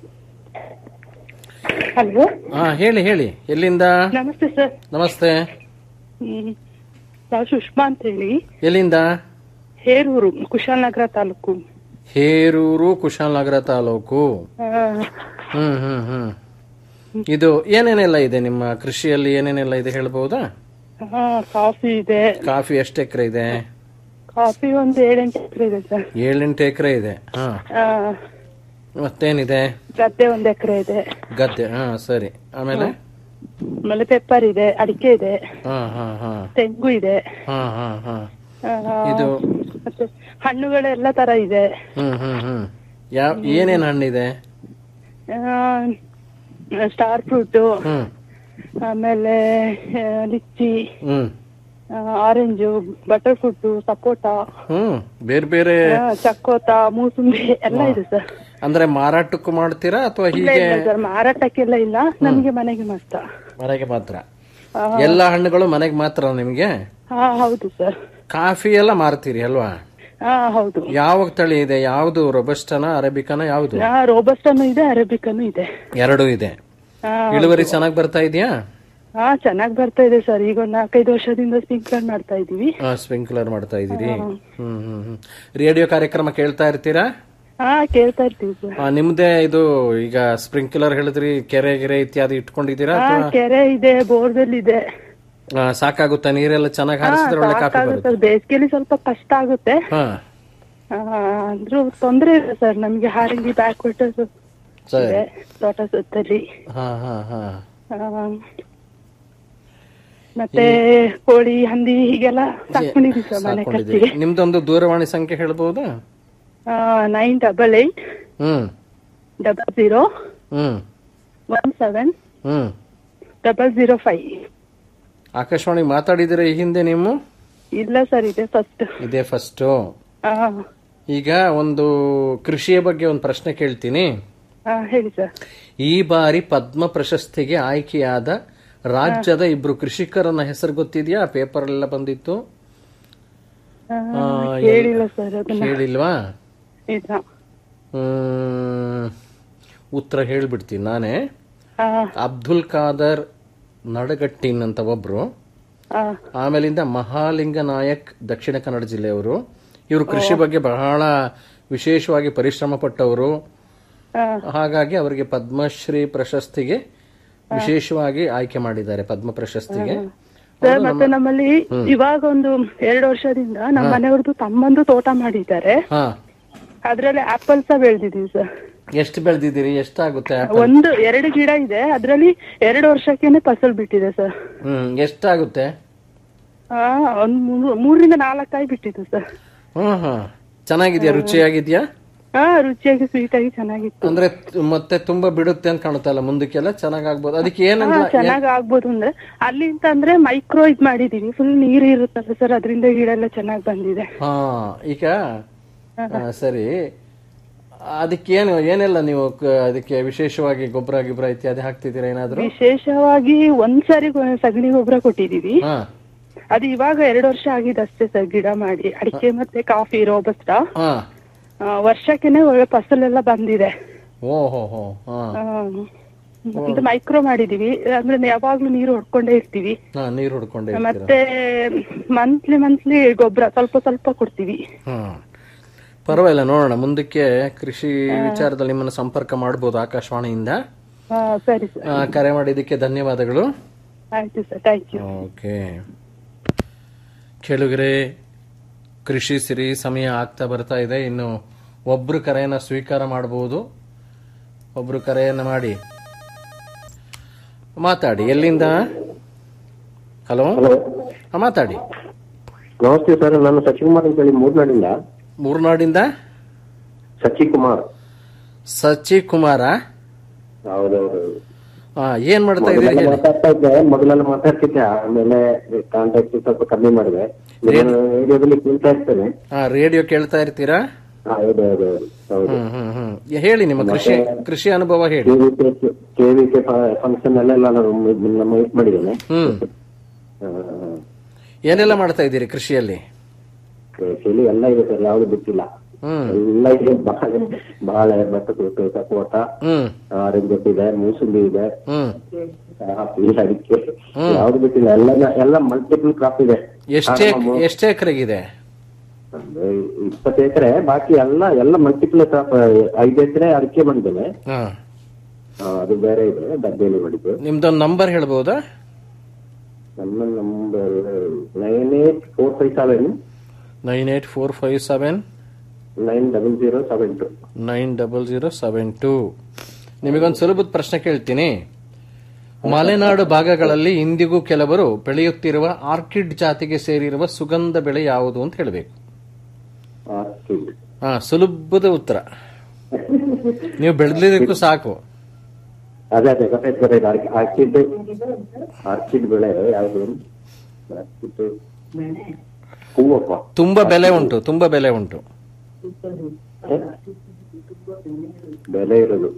Speaker 13: ಹಲೋ
Speaker 3: ಹಾ ಹೇಳಿ ಹೇಳಿ ಎಲ್ಲಿಂದ
Speaker 13: ನಮಸ್ತೆ ಸರ್
Speaker 3: ನಮಸ್ತೆ
Speaker 13: ಹ್ಮ್. ನಾವು ಸುಷ್ಮಾ ಅಂತ ಹೇಳಿ
Speaker 3: ಎಲ್ಲಿಂದ
Speaker 13: ಹೇರೂರು ಕುಶಾಲನಗರ ತಾಲೂಕು
Speaker 3: ಹೇರೂರು ಕುಶಾಲನಗರ ತಾಲೂಕು
Speaker 13: ಆ,
Speaker 3: ಹ್ಮ್ ಹ್ಮ್ ಹ್ಮ್ ಇದು ಏನೇನೆಲ್ಲ ಇದೆ ನಿಮ್ಮ ಕೃಷಿಯಲ್ಲಿ ಏನೇನೆಲ್ಲ ಇದೆ ಹೇಳ್ಬಹುದಾ
Speaker 13: ಆ, ಕಾಫಿ ಇದೆ
Speaker 3: ಕಾಫಿ ಎಷ್ಟು ಎಕರೆ ಇದೆ
Speaker 13: ಕಾಫಿ ಒಂದು ಏಳೆಂಟು ಎಕರೆ ಇದೆ ಸರ್
Speaker 3: ಏಳೆಂಟು ಎಕರೆ ಇದೆ ಹಾ
Speaker 13: ಆ,
Speaker 3: ಮತ್ತೇನಿದೆ
Speaker 13: ಗದ್ದೆ ಒಂದ್ ಎಕರೆ ಇದೆ
Speaker 3: ಗದ್ದೆ ಹಾ ಸರಿ ಆಮೇಲೆ
Speaker 13: ಆಮೇಲೆ ಪೆಪ್ಪರ್ ಇದೆ ಅಡಿಕೆ ಇದೆ
Speaker 3: ಹಾ ಹಾ ಹಾ
Speaker 13: ತೆಂಗು ಇದೆ
Speaker 3: ಹಾ ಹಾ ಹಾ
Speaker 13: ಆ,
Speaker 3: ಇದು
Speaker 13: ಮತ್ತೆ ಹಣ್ಣುಗಳೆಲ್ಲ ತರ ಇದೆ
Speaker 3: ಹ್ಮ್ ಹ್ಮ್ ಹ್ಮ್ ಯಾವ ಏನೇನ್ ಹಣ್ಣಿದೆ
Speaker 13: ಸ್ಟಾರ್ ಫ್ರೂಟ್
Speaker 3: ಹ್ಮ್
Speaker 13: ಆಮೇಲೆ ಆ, lychee
Speaker 3: hmm
Speaker 13: orange butter fruit sapota
Speaker 3: hmm ಬೇರೆ ಬೇರೆ
Speaker 13: ಆ, ಚಕ್ಕೋತ ಮೂಸುಂಬಿ ಎಲ್ಲ ಇದೆ ಸರ್
Speaker 3: ಅಂದ್ರೆ ಮಾರಾಟಕ್ಕೂ ಮಾಡ್ತೀರಾ ಅಥವಾ
Speaker 13: ಇಲ್ಲ
Speaker 3: ಹೀಗೆ
Speaker 13: ಇಲ್ಲ ಸರ್ ಮಾರಾಟಕ್ಕೆಲ್ಲ ಇಲ್ಲ ನಮಗೆ ಮನೆಗೆ ಮಾತ್ರ
Speaker 3: ಮನೆಗೆ ಮಾತ್ರ
Speaker 13: ಆ,
Speaker 3: ಎಲ್ಲ ಹಣ್ಣುಗಳು ಮನೆಗೆ ಮಾತ್ರ ನಿಮಗೆ
Speaker 13: ಹಾ ಹೌದು ಸರ್
Speaker 3: ಕಾಫಿ ಎಲ್ಲ ಮಾರ್ತೀರಿ ಅಲ್ವಾ
Speaker 13: ಹಾ ಹೌದು
Speaker 3: ಯಾವ ತಳಿ ಇದೆ ಯಾವುದು ರೊಬಸ್ಟನ ಅರೇಬಿಕನ ಯಾವುದು
Speaker 13: ರೋಬಸ್ಟನು ಇದೆ ಅರೇಬಿಕನು ಇದೆ
Speaker 3: ಎರಡೂ ಇದೆ
Speaker 13: ಹಾ,
Speaker 3: ಇಳುವರಿ ಚೆನ್ನಾಗಿ ಬರ್ತಾ ಇದೆಯಾ
Speaker 13: ಹಾ ಚೆನ್ನಾಗ್ ಬರ್ತಾ ಇದೆ ಸರ್ ಈಗ ಒಂದ್ ನಾಲ್ಕೈದು ವರ್ಷದಿಂದ ಸ್ಪ್ರಿಂಕ್ಲರ್ ಮಾಡ್ತಾ ಇದೀವಿ
Speaker 3: ಸ್ಪ್ರಿಂಕ್ಲರ್ ಮಾಡ್ತಾ ಇದ್ದೀರಿ
Speaker 13: ಹಾ.
Speaker 3: ಹ್ಮ್ ಹ್ಮ್ ಹ್ಮ್ ರೇಡಿಯೋ ಕಾರ್ಯಕ್ರಮ ಕೇಳ್ತಾ ಇರ್ತೀರಾ
Speaker 13: ಹಾ ಕೇಳ್ತಾ ಇರ್ತೀವಿ ಸರ್
Speaker 3: ಆ, ನಿಮ್ದೇ ಇದು ಈಗ ಸ್ಪ್ರಿಂಕ್ಲರ್ ಹೇಳಿದ್ರಿ ಕೆರೆ ಗಿರೆ ಇತ್ಯಾದಿ ಇಟ್ಕೊಂಡಿದ್ದೀರಾ
Speaker 13: ಹಾ
Speaker 3: ಅಥವಾ
Speaker 13: ಕೆರೆ ಇದೆ ಬೋರ್ವೆಲ್ ಇದೆ
Speaker 3: ಆ, ಸಾಕಾಗುತ್ತಾ ನೀರೆಲ್ಲ ಚೆನ್ನಾಗಿ
Speaker 13: ಹಾ
Speaker 3: ಹಾರಿಸಿದ್ರೆ ಒಳ್ಳೆ ಕಾಫಿ
Speaker 13: ಸಾಕಾಗುತ್ತೆ
Speaker 3: ಬರುತ್ತೆ
Speaker 13: ಸರ್ ಬೇಸಿಗೆಲಿ ಸ್ವಲ್ಪ ಕಷ್ಟ ಆಗುತ್ತೆ
Speaker 3: ಹಾ
Speaker 13: ಆ, ಅಂದ್ರೂ ತೊಂದ್ರೆ ಇಲ್ಲ ಸರ್ ನಮ್ಗೆ ಹಾರಂಗಿ ಬ್ಯಾಕ್ ವಾಟರ್ಸ್
Speaker 3: ಸರಿ
Speaker 13: ಇದೆ ತೋಟ ಸುತ್ತಲಿ
Speaker 3: ಹಾ ಹಾ ಹಾ
Speaker 13: ಆ, ಮತ್ತೆ ಕೋಳಿ ಹಂದಿ ಹೀಗೆಲ್ಲ ಸಾಕೊಂಡಿದೀವಿ ಸರ್ ಮನೆ
Speaker 3: ಸಾಕೊಂಡಿದ್ದೀರಿ
Speaker 13: ಖರ್ಚಿಗೆ
Speaker 3: ನಿಮ್ದೊಂದು ದೂರವಾಣಿ ಸಂಖ್ಯೆ ಹೇಳ್ಬಹುದಾ
Speaker 13: nine double eight
Speaker 3: hmm
Speaker 13: double zero
Speaker 3: hmm
Speaker 13: one seven
Speaker 3: hmm
Speaker 13: double zero five
Speaker 3: ಆಕಾಶವಾಣಿ ಮಾತಾಡಿದಿರ ಈ ಹಿಂದೆ ನೀವು
Speaker 13: ಇಲ್ಲ ಸರ್ ಇದೆ ಫಸ್ಟ್
Speaker 3: ಇದೇ ಫಸ್ಟು ಈಗ ಒಂದು ಕೃಷಿಯ ಬಗ್ಗೆ ಒಂದು ಪ್ರಶ್ನೆ ಕೇಳ್ತೀನಿ
Speaker 13: ಹೇಳಿ ಸರ್
Speaker 3: ಈ ಬಾರಿ ಪದ್ಮ ಪ್ರಶಸ್ತಿಗೆ ಆಯ್ಕೆಯಾದ ರಾಜ್ಯದ ಇಬ್ರು ಕೃಷಿಕರನ್ನ ಹೆಸರು ಗೊತ್ತಿದ್ಯಾ ಪೇಪರ್ ಎಲ್ಲ ಬಂದಿತ್ತು
Speaker 13: ಆ,
Speaker 3: ಆ,
Speaker 13: ಹೇಳಿಲ್ಲ ಸರ್ ಅದನ್ನ
Speaker 3: ಹೇಳಿಲ್ವಾ
Speaker 13: ಇದ
Speaker 3: ಹ್ಮ್, ಉತ್ತರ ಹೇಳ್ಬಿಡ್ತೀನಿ ನಾನೇ
Speaker 13: ಆ,
Speaker 3: ಅಬ್ದುಲ್ ಖಾದರ್ ನಡಗಟ್ಟಿನ್ ಅಂತ ಒಬ್ರು
Speaker 13: ಆ,
Speaker 3: ಆಮೇಲಿಂದ ಮಹಾಲಿಂಗ ನಾಯಕ್ ದಕ್ಷಿಣ ಕನ್ನಡ ಜಿಲ್ಲೆಯವರು ಇವರು ಕೃಷಿ ಬಗ್ಗೆ ಬಹಳ ವಿಶೇಷವಾಗಿ ಪರಿಶ್ರಮ ಪಟ್ಟವರು
Speaker 13: ಆ,
Speaker 3: ಹಾಗಾಗಿ ಅವರಿಗೆ ಪದ್ಮಶ್ರೀ ಪ್ರಶಸ್ತಿಗೆ ವಿಶೇಷವಾಗಿ ಆಯ್ಕೆ ಮಾಡಿದ್ದಾರೆ ಪದ್ಮ ಪ್ರಶಸ್ತಿಗೆ
Speaker 13: ಸರ್ ಮತ್ತೆ ನಮ್ಮಲ್ಲಿ ಇವಾಗ ಒಂದು ಎರಡು ವರ್ಷದಿಂದ ನಮ್ಮ ಮನೆಯವ್ರದ್ದು ತಮ್ಮಂದು ತೋಟ ಮಾಡಿದ್ದಾರೆ
Speaker 3: ಹಾ
Speaker 13: ಅದ್ರಲ್ಲಿ ಆಪಲ್ ಸಹ ಬೆಳೆದಿದೀವಿ ಸರ್
Speaker 3: ಎಷ್ಟು ಬೆಳೆದಿದ್ದೀರಿ ಎಷ್ಟಾಗುತ್ತೆ ಆಪಲ್?
Speaker 13: ಒಂದು ಎರಡು ಗಿಡ ಇದೆ ಅದ್ರಲ್ಲಿ ಎರಡು ವರ್ಷಕ್ಕೇನೆ ಫಸಲ್ ಬಿಟ್ಟಿದೆ ಸರ್
Speaker 3: ಹ್ಮ್ ಎಷ್ಟಾಗುತ್ತೆ
Speaker 13: ಆ ಒಂದ್ ಮೂರು- ಮೂರರಿಂದ ನಾಲ್ಕಾಯಿ ಬಿಟ್ಟಿದೆ ಸರ್
Speaker 3: ಹ್ಮ್ ಹ್ಮ್ ಚೆನ್ನಾಗಿದ್ಯಾ ರುಚಿಯಾಗಿದ್ಯಾ
Speaker 13: ಹಾ ರುಚಿಯಾಗಿ ಸ್ವೀಟ್ ಆಗಿ ಚೆನ್ನಾಗಿತ್ತು
Speaker 3: ಅಂದ್ರೆ ತ್- ಮತ್ತೆ ತುಂಬಾ ಬಿಡುತ್ತೆ ಅಂತ ಕಾಣುತ್ತಲ್ಲ ಮುಂದಕ್ಕೆಲ್ಲ ಚೆನ್ನಾಗಾಗ್ಬೋದು ಅದಕ್ಕೆ
Speaker 13: ಹಾ
Speaker 3: ಏನಂದ್ರೆ
Speaker 13: ಚೆನ್ನಾಗ್ ಆಗ್ಬೋದು ಅಂದ್ರೆ ಅಲ್ಲಿ ಅಂತ ಅಂದ್ರೆ ಮೈಕ್ರೋ ಇದ್ ಮಾಡಿದೀವಿ ಫುಲ್ ನೀರ್ ಇರುತ್ತಲ್ಲ ಸರ್ ಅದರಿಂದ ಗಿಡ ಎಲ್ಲ ಚೆನ್ನಾಗ್ ಬಂದಿದೆ
Speaker 3: ಹಾ ಈಗ ಆ, ಸರಿ ಅದಕ್ಕೇನು ಏನೆಲ್ಲ ನೀವು ಕ- ಅದಕ್ಕೆ ವಿಶೇಷವಾಗಿ ಗೊಬ್ಬರ ಗಿಬ್ಬರ ಇತ್ಯಾದಿ ಹಾಕ್ತಿದ್ದೀರಾ ಏನಾದ್ರು
Speaker 13: ವಿಶೇಷವಾಗಿ ಒಂದ್ಸಾರಿ ಗೊ- ಸಗಣಿ ಗೊಬ್ಬರ ಕೊಟ್ಟಿದೀವಿ
Speaker 3: ಹಾ
Speaker 13: ಅದು ಇವಾಗ ಎರಡು ವರ್ಷ ಆಗಿದೆ ಅಷ್ಟೇ ಸರ್ ಗಿಡ ಮಾಡಿ ಅಡಿಕೆ ಮತ್ತೆ ಕಾಫಿ ರೋಬಸ್ಟ
Speaker 3: ಹಾ
Speaker 13: ವರ್ಷಕ್ಕೆನೆ ಒಳ್ಳೆ ಫಸಲೆಲ್ಲ ಬಂದಿದೆ
Speaker 3: ಓ ಹೋ ಹೋ ಹಾ
Speaker 13: ಆ, ಇದು ಮೈಕ್ರೋ ಮಾಡಿದೀವಿ ಅಂದ್ರೆ ಯಾವಾಗ್ಲೂ ನೀರು ಹೊಡ್ಕೊಂಡೇ ಇರ್ತೀವಿ
Speaker 3: ಹಾ ನೀರು ಹೊಡ್ಕೊಂಡೇ ಇರ್ತೀರಾ
Speaker 13: ಮತ್ತೆ ಮಂತ್ಲಿ ಮಂತ್ಲಿ ಗೊಬ್ಬರ ಸ್ವಲ್ಪ ಸ್ವಲ್ಪ ಕೊಡ್ತೀವಿ
Speaker 3: ಹ್ಮ್ ಪರವಾಗಿಲ್ಲ ನೋಡೋಣ ಮುಂದಕ್ಕೆ ಕೃಷಿ ವಿಚಾರದಲ್ಲಿ ನಿಮ್ಮನ್ನು ಸಂಪರ್ಕ ಮಾಡಬಹುದು ಆಕಾಶವಾಣಿಯಿಂದ
Speaker 13: ಹಾ ಸರಿ ಸರ್
Speaker 3: ಆ, ಕರೆ ಮಾಡಿದ್ದಕ್ಕೆ ಧನ್ಯವಾದಗಳು
Speaker 13: ಆಯ್ತು ಸರ್ ಥ್ಯಾಂಕ್ ಯು
Speaker 3: ಓಕೆ ಕೇಳುಗರೆ ಕೃಷಿ ಸಿರಿ ಸಮಯ ಆಗ್ತಾ ಬರ್ತಾ ಇದೆ ಇನ್ನು ಒಬ್ರು ಕರೆಯನ್ನ ಸ್ವೀಕಾರ ಮಾಡಬಹುದು ಒಬ್ರು ಕರೆಯನ್ನ ಮಾಡಿ ಮಾತಾಡಿ ಎಲ್ಲಿಂದ ಹಲೋ ಮಾತಾಡಿ
Speaker 14: ನಮಸ್ತೆ ಸರ್ ನಾನು ಸಚಿಕುಮಾರ್ ಅಂತ ಹೇಳಿ ಮೂರ್ನಾಡಿಂದ
Speaker 3: ಮೂರ್ನಾಡಿಂದ
Speaker 14: ಸಚಿಕುಮಾರ್
Speaker 3: ಸಚಿ ಕುಮಾರ
Speaker 14: ಹೌದೌದು
Speaker 3: ಆ, ಏನ್ ಮಾಡ್ತಾ ಇದ್ದೀರಿ
Speaker 14: ಮೊದಲೆಲ್ಲ
Speaker 3: ಹೇಳಿ
Speaker 14: ಮಾತಾಡ್ತಾ ಇದ್ದೆ ಮೊದಲೆಲ್ಲ ಮಾತಾಡ್ತಿದ್ದೆ ಆಮೇಲೆ ಕಾಂಟ್ಯಾಕ್ಟ್ ಸ್ವಲ್ಪ ಕಮ್ಮಿ ಮಾಡಿದೆ ರೇಡಿಯೋದಲ್ಲಿ ಕೇಳ್ತಾ ಇರ್ತೇನೆ
Speaker 3: ಆ, ರೇಡಿಯೋ ಕೇಳ್ತಾ ಇರ್ತೀರಾ
Speaker 14: ಹೌದು ಹೌದು ಹೌದು
Speaker 3: ಹ್ಮ್ ಹ್ಮ್ ಹ್ಮ್ ಹೇಳಿ ನಿಮ್ಮ ಕೃಷಿ ಕೃಷಿ ಅನುಭವ ಹೇಳಿ
Speaker 14: ಕೆವಿಕೆ ಫಂಕ್ಷನ್ ಅಲ್ಲೆಲ್ಲ ನಾನು ನಮ್ಮ ಮೀಟ್ ಮಾಡಿದ್ದೇನೆ
Speaker 3: ಹ್ಮ್
Speaker 14: ಆ,
Speaker 3: ಏನೆಲ್ಲ ಮಾಡ್ತಾ ಇದ್ದೀರಿ ಕೃಷಿಯಲ್ಲಿ
Speaker 14: ಕೃಷಿಯಲ್ಲಿ ಎಲ್ಲ ಇದೆ ಸರ್ ಯಾವ್ದು ಬಿಟ್ಟಿಲ್ಲ
Speaker 3: ಹ್ಮ್
Speaker 14: ಎಲ್ಲ ಇದೆ ಬಾಳೆ ಬಾಳೆ ಭತ್ತ ಸಪೋಟ
Speaker 3: ಹ್ಮ್
Speaker 14: ಆರೆಂಜ್ ಇದೆ ಮೂಸಂಬಿ ಇದೆ
Speaker 3: ಹ್ಮ್
Speaker 14: ಕಾಫಿ ಅಡಿಕೆ
Speaker 3: ಹ್ಮ್.
Speaker 14: ಯಾವ್ದು ಬಿಟ್ಟಿಲ್ಲ ಎಲ್ಲ ಎಲ್ಲ ಮಲ್ಟಿಪಲ್ ಕ್ರಾಪ್ ಇದೆ
Speaker 3: ಎಷ್ಟೇ
Speaker 14: ಆ, ನಮ್ಮ-
Speaker 3: ಎಷ್ಟೇ ಎಕರೆಗಿದೆ
Speaker 14: ಅಂದ್ರೆ ಇಪ್ಪತ್ತು ಎಕರೆ ಬಾಕಿ ಎಲ್ಲ ಎಲ್ಲ ಮಲ್ಟಿಪಲ್ ಕ್ರಾಪ್ ಐದು ಎಕರೆ ಅಡಿಕೆ ಬಂದಿದೆ
Speaker 3: ಹಾ
Speaker 14: ಅದು ಬೇರೆ ಇದೆ ಡಬ್ಬಿಯಲ್ಲಿ ಮಾಡಿದ್ದು
Speaker 3: ನಿಮ್ದೊಂದು ನಂಬರ್ ಹೇಳ್ಬೋದಾ
Speaker 14: ನಮ್ಮ number nine eight four five seven
Speaker 3: nine eight four five seven
Speaker 14: nine double zero seven two
Speaker 3: nine double zero seven two ನಿಮಗೊಂದು ಸುಲಭದ ಪ್ರಶ್ನೆ ಕೇಳ್ತೀನಿ ಮಲೆನಾಡು ಭಾಗಗಳಲ್ಲಿ ಇಂದಿಗೂ ಕೆಲವರು ಬೆಳೆಯುತ್ತಿರುವ ಆರ್ಕಿಡ್ ಜಾತಿಗೆ ಸೇರಿರುವ ಸುಗಂಧ ಬೆಳೆ ಯಾವುದು ಅಂತ ಹೇಳಬೇಕು
Speaker 14: ಆರ್ಕಿಡ್
Speaker 3: ಹಾ ಸುಲಭದ ಉತ್ತರ ನೀವು ಬೆಳೆದಿದ್ದಕ್ಕೂ ಸಾಕು
Speaker 14: ಅದೇ ಅದೇ ಗೊತ್ತಾಯ್ತು ಗೊತ್ತಾಯ್ತು ಆರ್ಕಿ- ಆರ್ಕಿಡ್ ಆರ್ಕಿಡ್ ಬೆಳೆ ಯಾವುದು ಆರ್ಕಿಡ್ ಹೂವಪ್ಪ
Speaker 3: ತುಂಬಾ ಬೆಲೆ ಉಂಟು ತುಂಬಾ ಬೆಲೆ ಉಂಟು
Speaker 14: ಬೆಲೆ ಇರೋದು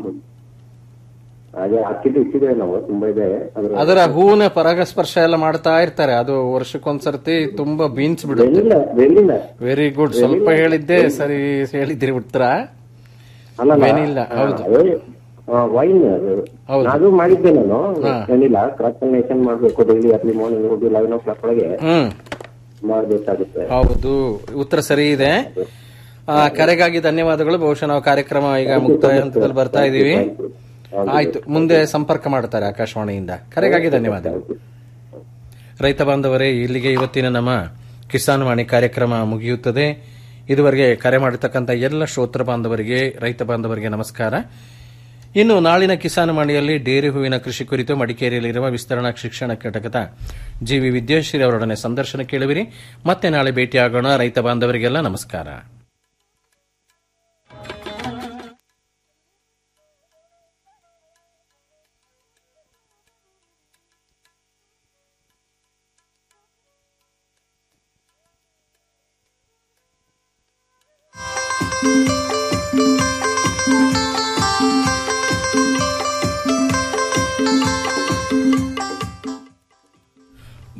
Speaker 14: ಹಾಗೆ ಆರ್ಕಿಡ್ ಇಟ್ಟಿದ್ದೇವೆ ನಾವು ತುಂಬಾ ಇದೆ ಅದ್ರ
Speaker 3: ಅದರ ಹೂವಿನ ಪರಾಗಸ್ಪರ್ಶ ಎಲ್ಲ ಮಾಡ್ತಾ ಇರ್ತಾರೆ ಅದು ವರ್ಷಕ್ಕೊಂದ್ಸರ್ತಿ ತುಂಬಾ ಬೀನ್ಸ್ ಬಿಡುತ್ತೆ
Speaker 14: ಬೆಳ್ಳಿಲ್ಲ ಬೆಳ್ಳಿಲ್ಲ
Speaker 3: ವೆರಿ ಗುಡ್ ಸ್ವಲ್ಪ ಹೇಳಿದ್ದೆ ಸರಿ ಹೇಳಿದ್ರಿ ಉತ್ತರ
Speaker 14: ಅಲ್ಲಲ್ಲ
Speaker 3: ಏನಿಲ್ಲ ಹೌದು
Speaker 14: ವೈನ್ ಅದು ಮಾಡಿದ್ದೆ ನಾನು ಏನಿಲ್ಲ ಕ್ರಾಕ್ನೇಷನ್ ಮಾಡ್ಬೇಕು ಡೈಲಿ ಅರ್ಲಿ ಮಾರ್ನಿಂಗ್ ಹೋಗಿ ಲೆವೆನ್ ಓ ಕ್ಲಾಕ್ ಒಳಗೆ
Speaker 3: ಹ್ಮ್
Speaker 14: ಮಾಡ್ಬೇಕಾಗುತ್ತೆ
Speaker 3: ಹೌದು ಉತ್ತರ ಸರಿ ಇದೆ ಆ, ಕರೆಗಾಗಿ ಧನ್ಯವಾದಗಳು ಬಹುಶಃ ನಾವು ಕಾರ್ಯಕ್ರಮ ಈಗ ಮುಕ್ತಾಯ ಹಂತದಲ್ಲಿ ಬರ್ತಾ ಇದೀವಿ ಆಯ್ತು ಮುಂದೆ ಸಂಪರ್ಕ ಮಾಡ್ತಾರೆ ಆಕಾಶವಾಣಿಯಿಂದ ಕರೆಗಾಗಿ ಧನ್ಯವಾದಗಳು ರೈತ ಬಾಂಧವರೇ ಇಲ್ಲಿಗೆ ಇವತ್ತಿನ ನಮ್ಮ ಕಿಸಾನ್ ವಾಣಿ ಕಾರ್ಯಕ್ರಮ ಮುಗಿಯುತ್ತದೆ ಇದುವರೆಗೆ ಕರೆ ಮಾಡಿರ್ತಕ್ಕಂಥ ಎಲ್ಲ ಶ್ರೋತ್ರ ಬಾಂಧವರಿಗೆ ರೈತ ಬಾಂಧವರಿಗೆ ನಮಸ್ಕಾರ ಇನ್ನು ನಾಳಿನ ಕಿಸಾನ್ ವಾಣಿಯಲ್ಲಿ ಡೇರಿ ಹೂವಿನ ಕೃಷಿ ಕುರಿತು ಮಡಿಕೇರಿಯಲ್ಲಿರುವ ವಿಸ್ತರಣಾ ಶಿಕ್ಷಣ ಘಟಕದ ಜಿವಿ ವಿದ್ಯಾಶ್ರೀ ಅವರೊಡನೆ ಸಂದರ್ಶನ ಕೇಳುವಿರಿ ಮತ್ತೆ ನಾಳೆ ಭೇಟಿಯಾಗೋಣ ರೈತ ಬಾಂಧವರಿಗೆಲ್ಲ ನಮಸ್ಕಾರ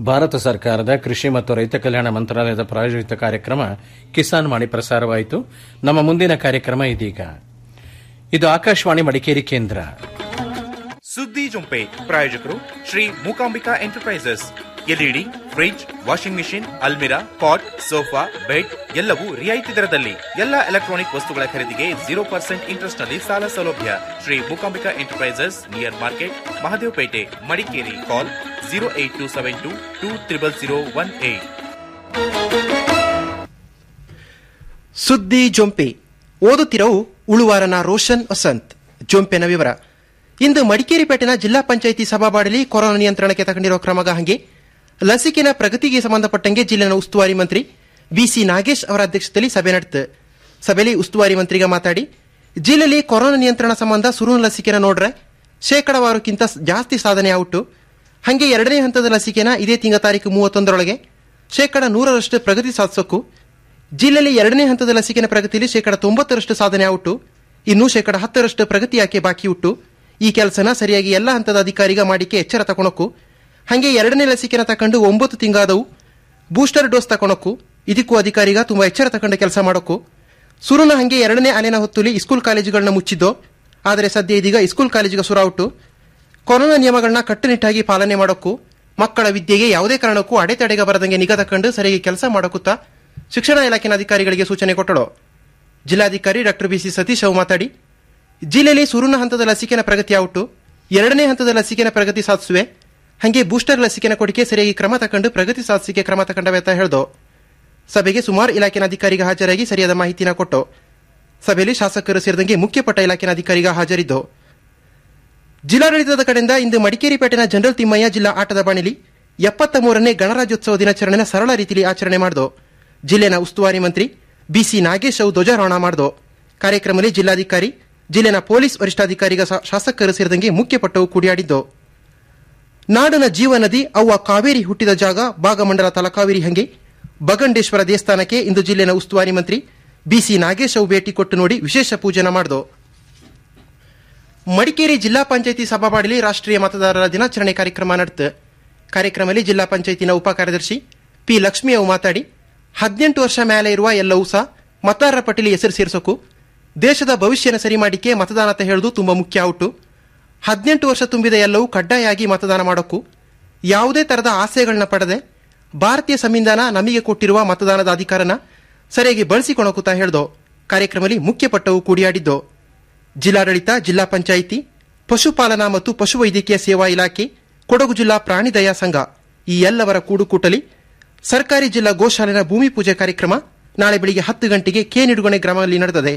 Speaker 3: ಭಾರತ ಸರ್ಕಾರದ ಕೃಷಿ ಮತ್ತು ರೈತ ಕಲ್ಯಾಣ ಮಂತ್ರಾಲಯದ ಪ್ರಾಯೋಜಿತ ಕಾರ್ಯಕ್ರಮ ಕಿಸಾನ್ ವಾಣಿ ಪ್ರಸಾರವಾಯಿತು ನಮ್ಮ ಮುಂದಿನ ಕಾರ್ಯಕ್ರಮ ಇದೀಗ ಇದು ಆಕಾಶವಾಣಿ ಮಡಿಕೇರಿ ಕೇಂದ್ರ
Speaker 15: ಸುದ್ದಿ ಜೊಂಪೆ ಪ್ರಾಯೋಜಕರು Shri Mookambika enterprises LED fridge washing machine ಅಲ್ಮಿರಾ ಪಾಟ್ ಸೋಫಾ ಬೆಡ್ ಎಲ್ಲವೂ ರಿಯಾಯಿತಿ ದರದಲ್ಲಿ ಎಲ್ಲ ಎಲೆಕ್ಟ್ರಾನಿಕ್ ವಸ್ತುಗಳ ಖರೀದಿಗೆ ಜೀರೋ ಪರ್ಸೆಂಟ್ ಇಂಟ್ರೆಸ್ಟ್ ನಲ್ಲಿ ಸಾಲ ಸೌಲಭ್ಯ Shri Mookambika enterprises near market Mahadevpet Madikeri call zero eight two seven two two triple zero one eight
Speaker 16: ಸುದ್ದಿ ಜೊಂಪೆ ಓದುತ್ತಿರವು ಉಳುವಾರನ ರೋಷನ್ ವಸಂತ್ ಜೊಂಪೆನ ವಿವರ ಇಂದು ಮಡಿಕೇರಿ ಪೇಟೆನ ಜಿಲ್ಲಾ ಪಂಚಾಯಿತಿ ಸಭಾಬಾಡಲಿ ಕೊರೋನಾ ನಿಯಂತ್ರಣಕ್ಕೆ ತಗೊಂಡಿರುವ ಕ್ರಮಗ ಹಂಗೆ ಲಸಿಕೆನ ಪ್ರಗತಿಗೆ ಸಂಬಂಧಪಟ್ಟಂಗೆ ಜಿಲ್ಲೆನ ಉಸ್ತುವಾರಿ ಮಂತ್ರಿ ಬಿಸಿ ನಾಗೇಶ್ ಅವರ ಅಧ್ಯಕ್ಷತೆಯಲ್ಲಿ ಸಭೆ ನಡೆತು ಸಭೆಯಲ್ಲಿ ಉಸ್ತುವಾರಿ ಮಂತ್ರಿಗ ಮಾತಾಡಿ ಜಿಲ್ಲೆಯಲ್ಲಿ ಕೊರೋನಾ ನಿಯಂತ್ರಣ ಸಂಬಂಧ ಸುರುನ ಲಸಿಕೆನ ನೋಡ್ರೆ ಶೇಕಡವಾರುಕ್ಕಿಂತ ಜಾಸ್ತಿ ಸಾಧನೆ ಆಗುಟ್ಟು ಹಂಗೆ ಎರಡನೇ ಹಂತದ ಲಸಿಕೆನ ಇದೇ ತಿಂಗಳ ತಾರೀಕು ಮೂವತ್ತೊಂದರೊಳಗೆ ಶೇಕಡ ನೂರರಷ್ಟು ಪ್ರಗತಿ ಸಾಧಿಸೋಕು ಜಿಲ್ಲೆಯಲ್ಲಿ ಎರಡನೇ ಹಂತದ ಲಸಿಕೆನ ಪ್ರಗತಿಯಲ್ಲಿ ಶೇಕಡ ತೊಂಬತ್ತರಷ್ಟು ಸಾಧನೆ ಆಗುಟ್ಟು ಇನ್ನು ಶೇಕಡ ಹತ್ತರಷ್ಟು ಪ್ರಗತಿ ಯಾಕೆ ಬಾಕಿ ಉಟ್ಟು ಈ ಕೆಲಸನ ಸರಿಯಾಗಿ ಎಲ್ಲ ಹಂತದ ಅಧಿಕಾರಿಗ ಮಾಡಿಕೆ ಎಚ್ಚರ ತಕೊಳಕು ಹಂಗೆ ಎರಡನೇ ಲಸಿಕೆನ ತಕೊಂಡು ಒಂಬತ್ತು ತಿಂಗಾದವು ಬೂಸ್ಟರ್ ಡೋಸ್ ತಕೊಳಕು ಇದಕ್ಕೂ ಅಧಿಕಾರಿಗ ತುಂಬಾ ಎಚ್ಚರ ತಗೊಂಡು ಕೆಲಸ ಮಾಡೋಕು ಸುರುನ ಹಂಗೆ ಎರಡನೇ ಅಲೆನ ಹೊತ್ತುಲಿ ಸ್ಕೂಲ್ ಕಾಲೇಜುಗಳನ್ನ ಮುಚ್ಚಿದ್ದೋ ಆದರೆ ಸದ್ಯ ಇದೀಗ ಸ್ಕೂಲ್ ಕಾಲೇಜಿಗೆ ಸುರಾವುಟ್ಟು ಕೊರೋನಾ ನಿಯಮಗಳನ್ನ ಕಟ್ಟುನಿಟ್ಟಾಗಿ ಪಾಲನೆ ಮಾಡೋಕು ಮಕ್ಕಳ ವಿದ್ಯೆಗೆ ಯಾವುದೇ ಕಾರಣಕ್ಕೂ ಅಡೆತಡೆಗೆ ಬರದಂಗೆ ನಿಗಾ ತಕೊಂಡು ಸರಿಯಾಗಿ ಕೆಲಸ ಮಾಡೋಕುತ್ತಾ ಶಿಕ್ಷಣ ಇಲಾಖೆನ ಅಧಿಕಾರಿಗಳಿಗೆ ಸೂಚನೆ ಕೊಟ್ಟಳು ಜಿಲ್ಲಾಧಿಕಾರಿ ಡಾಕ್ಟರ್ ಬಿಸಿ ಸತೀಶ್ ಅವು ಮಾತಾಡಿ ಜಿಲ್ಲೆಯಲ್ಲಿ ಸುರುನ ಹಂತದ ಲಸಿಕೆನ ಪ್ರಗತಿ ಆವುಟ್ಟು ಎರಡನೇ ಹಂತದ ಲಸಿಕೆನ ಪ್ರಗತಿ ಸಾಧಿಸುವೆ ಹಂಗೆ ಬೂಸ್ಟರ್ ಲಸಿಕೆನ ಕೊಡಿಕೆ ಸರಿಯಾಗಿ ಕ್ರಮ ತಕೊಂಡು ಪ್ರಗತಿ ಸಾಧಿಸಿಕೆ ಕ್ರಮ ತಗೊಂಡವೆ ಅಂತ ಹೇಳ್ದೋ ಸಭೆಗೆ ಸುಮಾರು ಇಲಾಖೆನ ಅಧಿಕಾರಿಗೆ ಹಾಜರಾಗಿ ಸರಿಯಾದ ಮಾಹಿತಿನ ಕೊಟ್ಟು ಸಭೆಯಲ್ಲಿ ಶಾಸಕರು ಸೇರಿದಂಗೆ ಮುಖ್ಯಪಟ್ಟ ಇಲಾಖೆನ ಅಧಿಕಾರಿಗ ಹಾಜರಿದ್ದು ಜಿಲ್ಲಾಡಳಿತದ ಕಡೆಯಿಂದ ಇಂದು ಮಡಿಕೇರಿ ಪೇಟೆನ ಜನರಲ್ ತಿಮ್ಮಯ್ಯ ಜಿಲ್ಲಾ ಆಟದ ಬಾಣಿಲಿ ಎಪ್ಪತ್ತ ಮೂರನೇ ಗಣರಾಜ್ಯೋತ್ಸವ ದಿನಾಚರಣೆನ ಸರಳ ರೀತಿಯಲ್ಲಿ ಆಚರಣೆ ಮಾಡ್ದೋ ಜಿಲ್ಲೆನ ಉಸ್ತುವಾರಿ ಮಂತ್ರಿ ಬಿಸಿ ನಾಗೇಶ್ ಅವು ಧ್ವಜಾರೋಹಣ ಮಾಡ್ದೋ ಕಾರ್ಯಕ್ರಮದಲ್ಲಿ ಜಿಲ್ಲಾಧಿಕಾರಿ ಜಿಲ್ಲೆನ ಪೊಲೀಸ್ ವರಿಷ್ಠಾಧಿಕಾರಿಗ ಶಾಸಕರು ಸೇರಿದಂಗೆ ಮುಖ್ಯಪಟ್ಟವು ಕೂಡಿಯಾಡಿದ್ದು ನಾಡನ ಜೀವ ನದಿ ಅವ್ವ ಕಾವೇರಿ ಹುಟ್ಟಿದ ಜಾಗ ಭಾಗಮಂಡಲ ತಲಕಾವೇರಿ ಹಂಗೆ ಬಗಂಡೇಶ್ವರ ದೇವಸ್ಥಾನಕ್ಕೆ ಇಂದು ಜಿಲ್ಲೆನ ಉಸ್ತುವಾರಿ ಮಂತ್ರಿ ಬಿಸಿ ನಾಗೇಶ್ ಅವು ಭೇಟಿ ಕೊಟ್ಟು ನೋಡಿ ವಿಶೇಷ ಪೂಜನ ಮಾಡ್ದೋ ಮಡಿಕೇರಿ ಜಿಲ್ಲಾ ಪಂಚಾಯಿತಿ ಸಭಾವಾಡಲಿ ರಾಷ್ಟ್ರೀಯ ಮತದಾರರ ದಿನಾಚರಣೆ ಕಾರ್ಯಕ್ರಮ ನಡೆತು ಕಾರ್ಯಕ್ರಮದಲ್ಲಿ ಜಿಲ್ಲಾ ಪಂಚಾಯಿತಿನ ಉಪ ಕಾರ್ಯದರ್ಶಿ ಪಿ ಲಕ್ಷ್ಮಿ ಅವು ಮಾತಾಡಿ ಹದಿನೆಂಟು ವರ್ಷ ಮೇಲೆ ಇರುವ ಎಲ್ಲವೂ ಸಹ ಮತದಾರರ ಪಟ್ಟಿಲಿ ಹೆಸರು ಸೇರಿಸೋಕು ದೇಶದ ಭವಿಷ್ಯನ ಸರಿ ಮಾಡಿಕೆ ಮತದಾನ ಅಂತ ಹೇಳುದು ತುಂಬಾ ಮುಖ್ಯ ಔಟು ಹದಿನೆಂಟು ವರ್ಷ ತುಂಬಿದ ಎಲ್ಲವೂ ಕಡ್ಡಾಯಾಗಿ ಮತದಾನ ಮಾಡೋಕು ಯಾವುದೇ ತರದ ಆಸೆಗಳನ್ನ ಪಡೆದೆ ಭಾರತೀಯ ಸಂವಿಧಾನ ನಮಗೆ ಕೊಟ್ಟಿರುವ ಮತದಾನದ ಅಧಿಕಾರನ ಸರಿಯಾಗಿ ಬಳಸಿಕೊಳಕುತ್ತಾ ಹೇಳ್ದೋ ಕಾರ್ಯಕ್ರಮದಲ್ಲಿ ಮುಖ್ಯಪಟ್ಟವು ಕೂಡಿಯಾಡಿದ್ದು ಜಿಲ್ಲಾಡಳಿತ ಜಿಲ್ಲಾ ಪಂಚಾಯಿತಿ ಪಶುಪಾಲನಾ ಮತ್ತು ಪಶುವೈದ್ಯಕೀಯ ಸೇವಾ ಇಲಾಖೆ ಕೊಡಗು ಜಿಲ್ಲಾ ಪ್ರಾಣಿ ದಯಾ ಸಂಘ ಈ ಎಲ್ಲವರ ಕೂಡುಕೂಟಲಿ ಸರ್ಕಾರಿ ಜಿಲ್ಲಾ ಗೋಶಾಲೆನ ಭೂಮಿ ಪೂಜೆ ಕಾರ್ಯಕ್ರಮ ನಾಳೆ ಬೆಳಿಗ್ಗೆ ಹತ್ತು ಗಂಟೆಗೆ ಕೆ ನಿಡುಗಣೆ ಗ್ರಾಮದಲ್ಲಿ ನಡೆದಿದೆ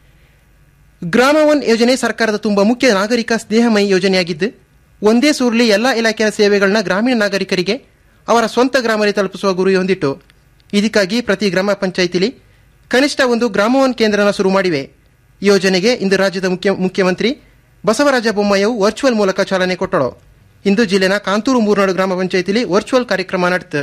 Speaker 16: ಗ್ರಾಮ ಒನ್ ಯೋಜನೆ ಸರ್ಕಾರದ ತುಂಬಾ ಮುಖ್ಯ ನಾಗರಿಕ ಸ್ನೇಹಮಯಿ ಯೋಜನೆಯಾಗಿದ್ದು ಒಂದೇ ಸೂರ್ಲಿ ಎಲ್ಲಾ ಇಲಾಖೆಯ ಸೇವೆಗಳನ್ನ ಗ್ರಾಮೀಣ ನಾಗರಿಕರಿಗೆ ಅವರ ಸ್ವಂತ ಗ್ರಾಮದಲ್ಲಿ ತಲುಪಿಸುವ ಗುರಿ ಹೊಂದಿಟ್ಟು ಇದಕ್ಕಾಗಿ ಪ್ರತಿ ಗ್ರಾಮ ಪಂಚಾಯಿತಿಲಿ ಕನಿಷ್ಠ ಒಂದು ಗ್ರಾಮ ಒನ್ ಕೇಂದ್ರನ ಶುರು ಮಾಡಿವೆ ಯೋಜನೆಗೆ ಇಂದು ರಾಜ್ಯದ ಮುಖ್ಯ ಮುಖ್ಯಮಂತ್ರಿ ಬಸವರಾಜ ಬೊಮ್ಮಾಯಿಯವು ವರ್ಚುವಲ್ ಮೂಲಕ ಚಾಲನೆ ಕೊಟ್ಟಳು ಇಂದು ಜಿಲ್ಲೆನ ಕಾಂತೂರು ಮೂರ್ನಾಡು ಗ್ರಾಮ ಪಂಚಾಯಿತಿಲಿ ವರ್ಚುವಲ್ ಕಾರ್ಯಕ್ರಮ ನಡೆಯಿತು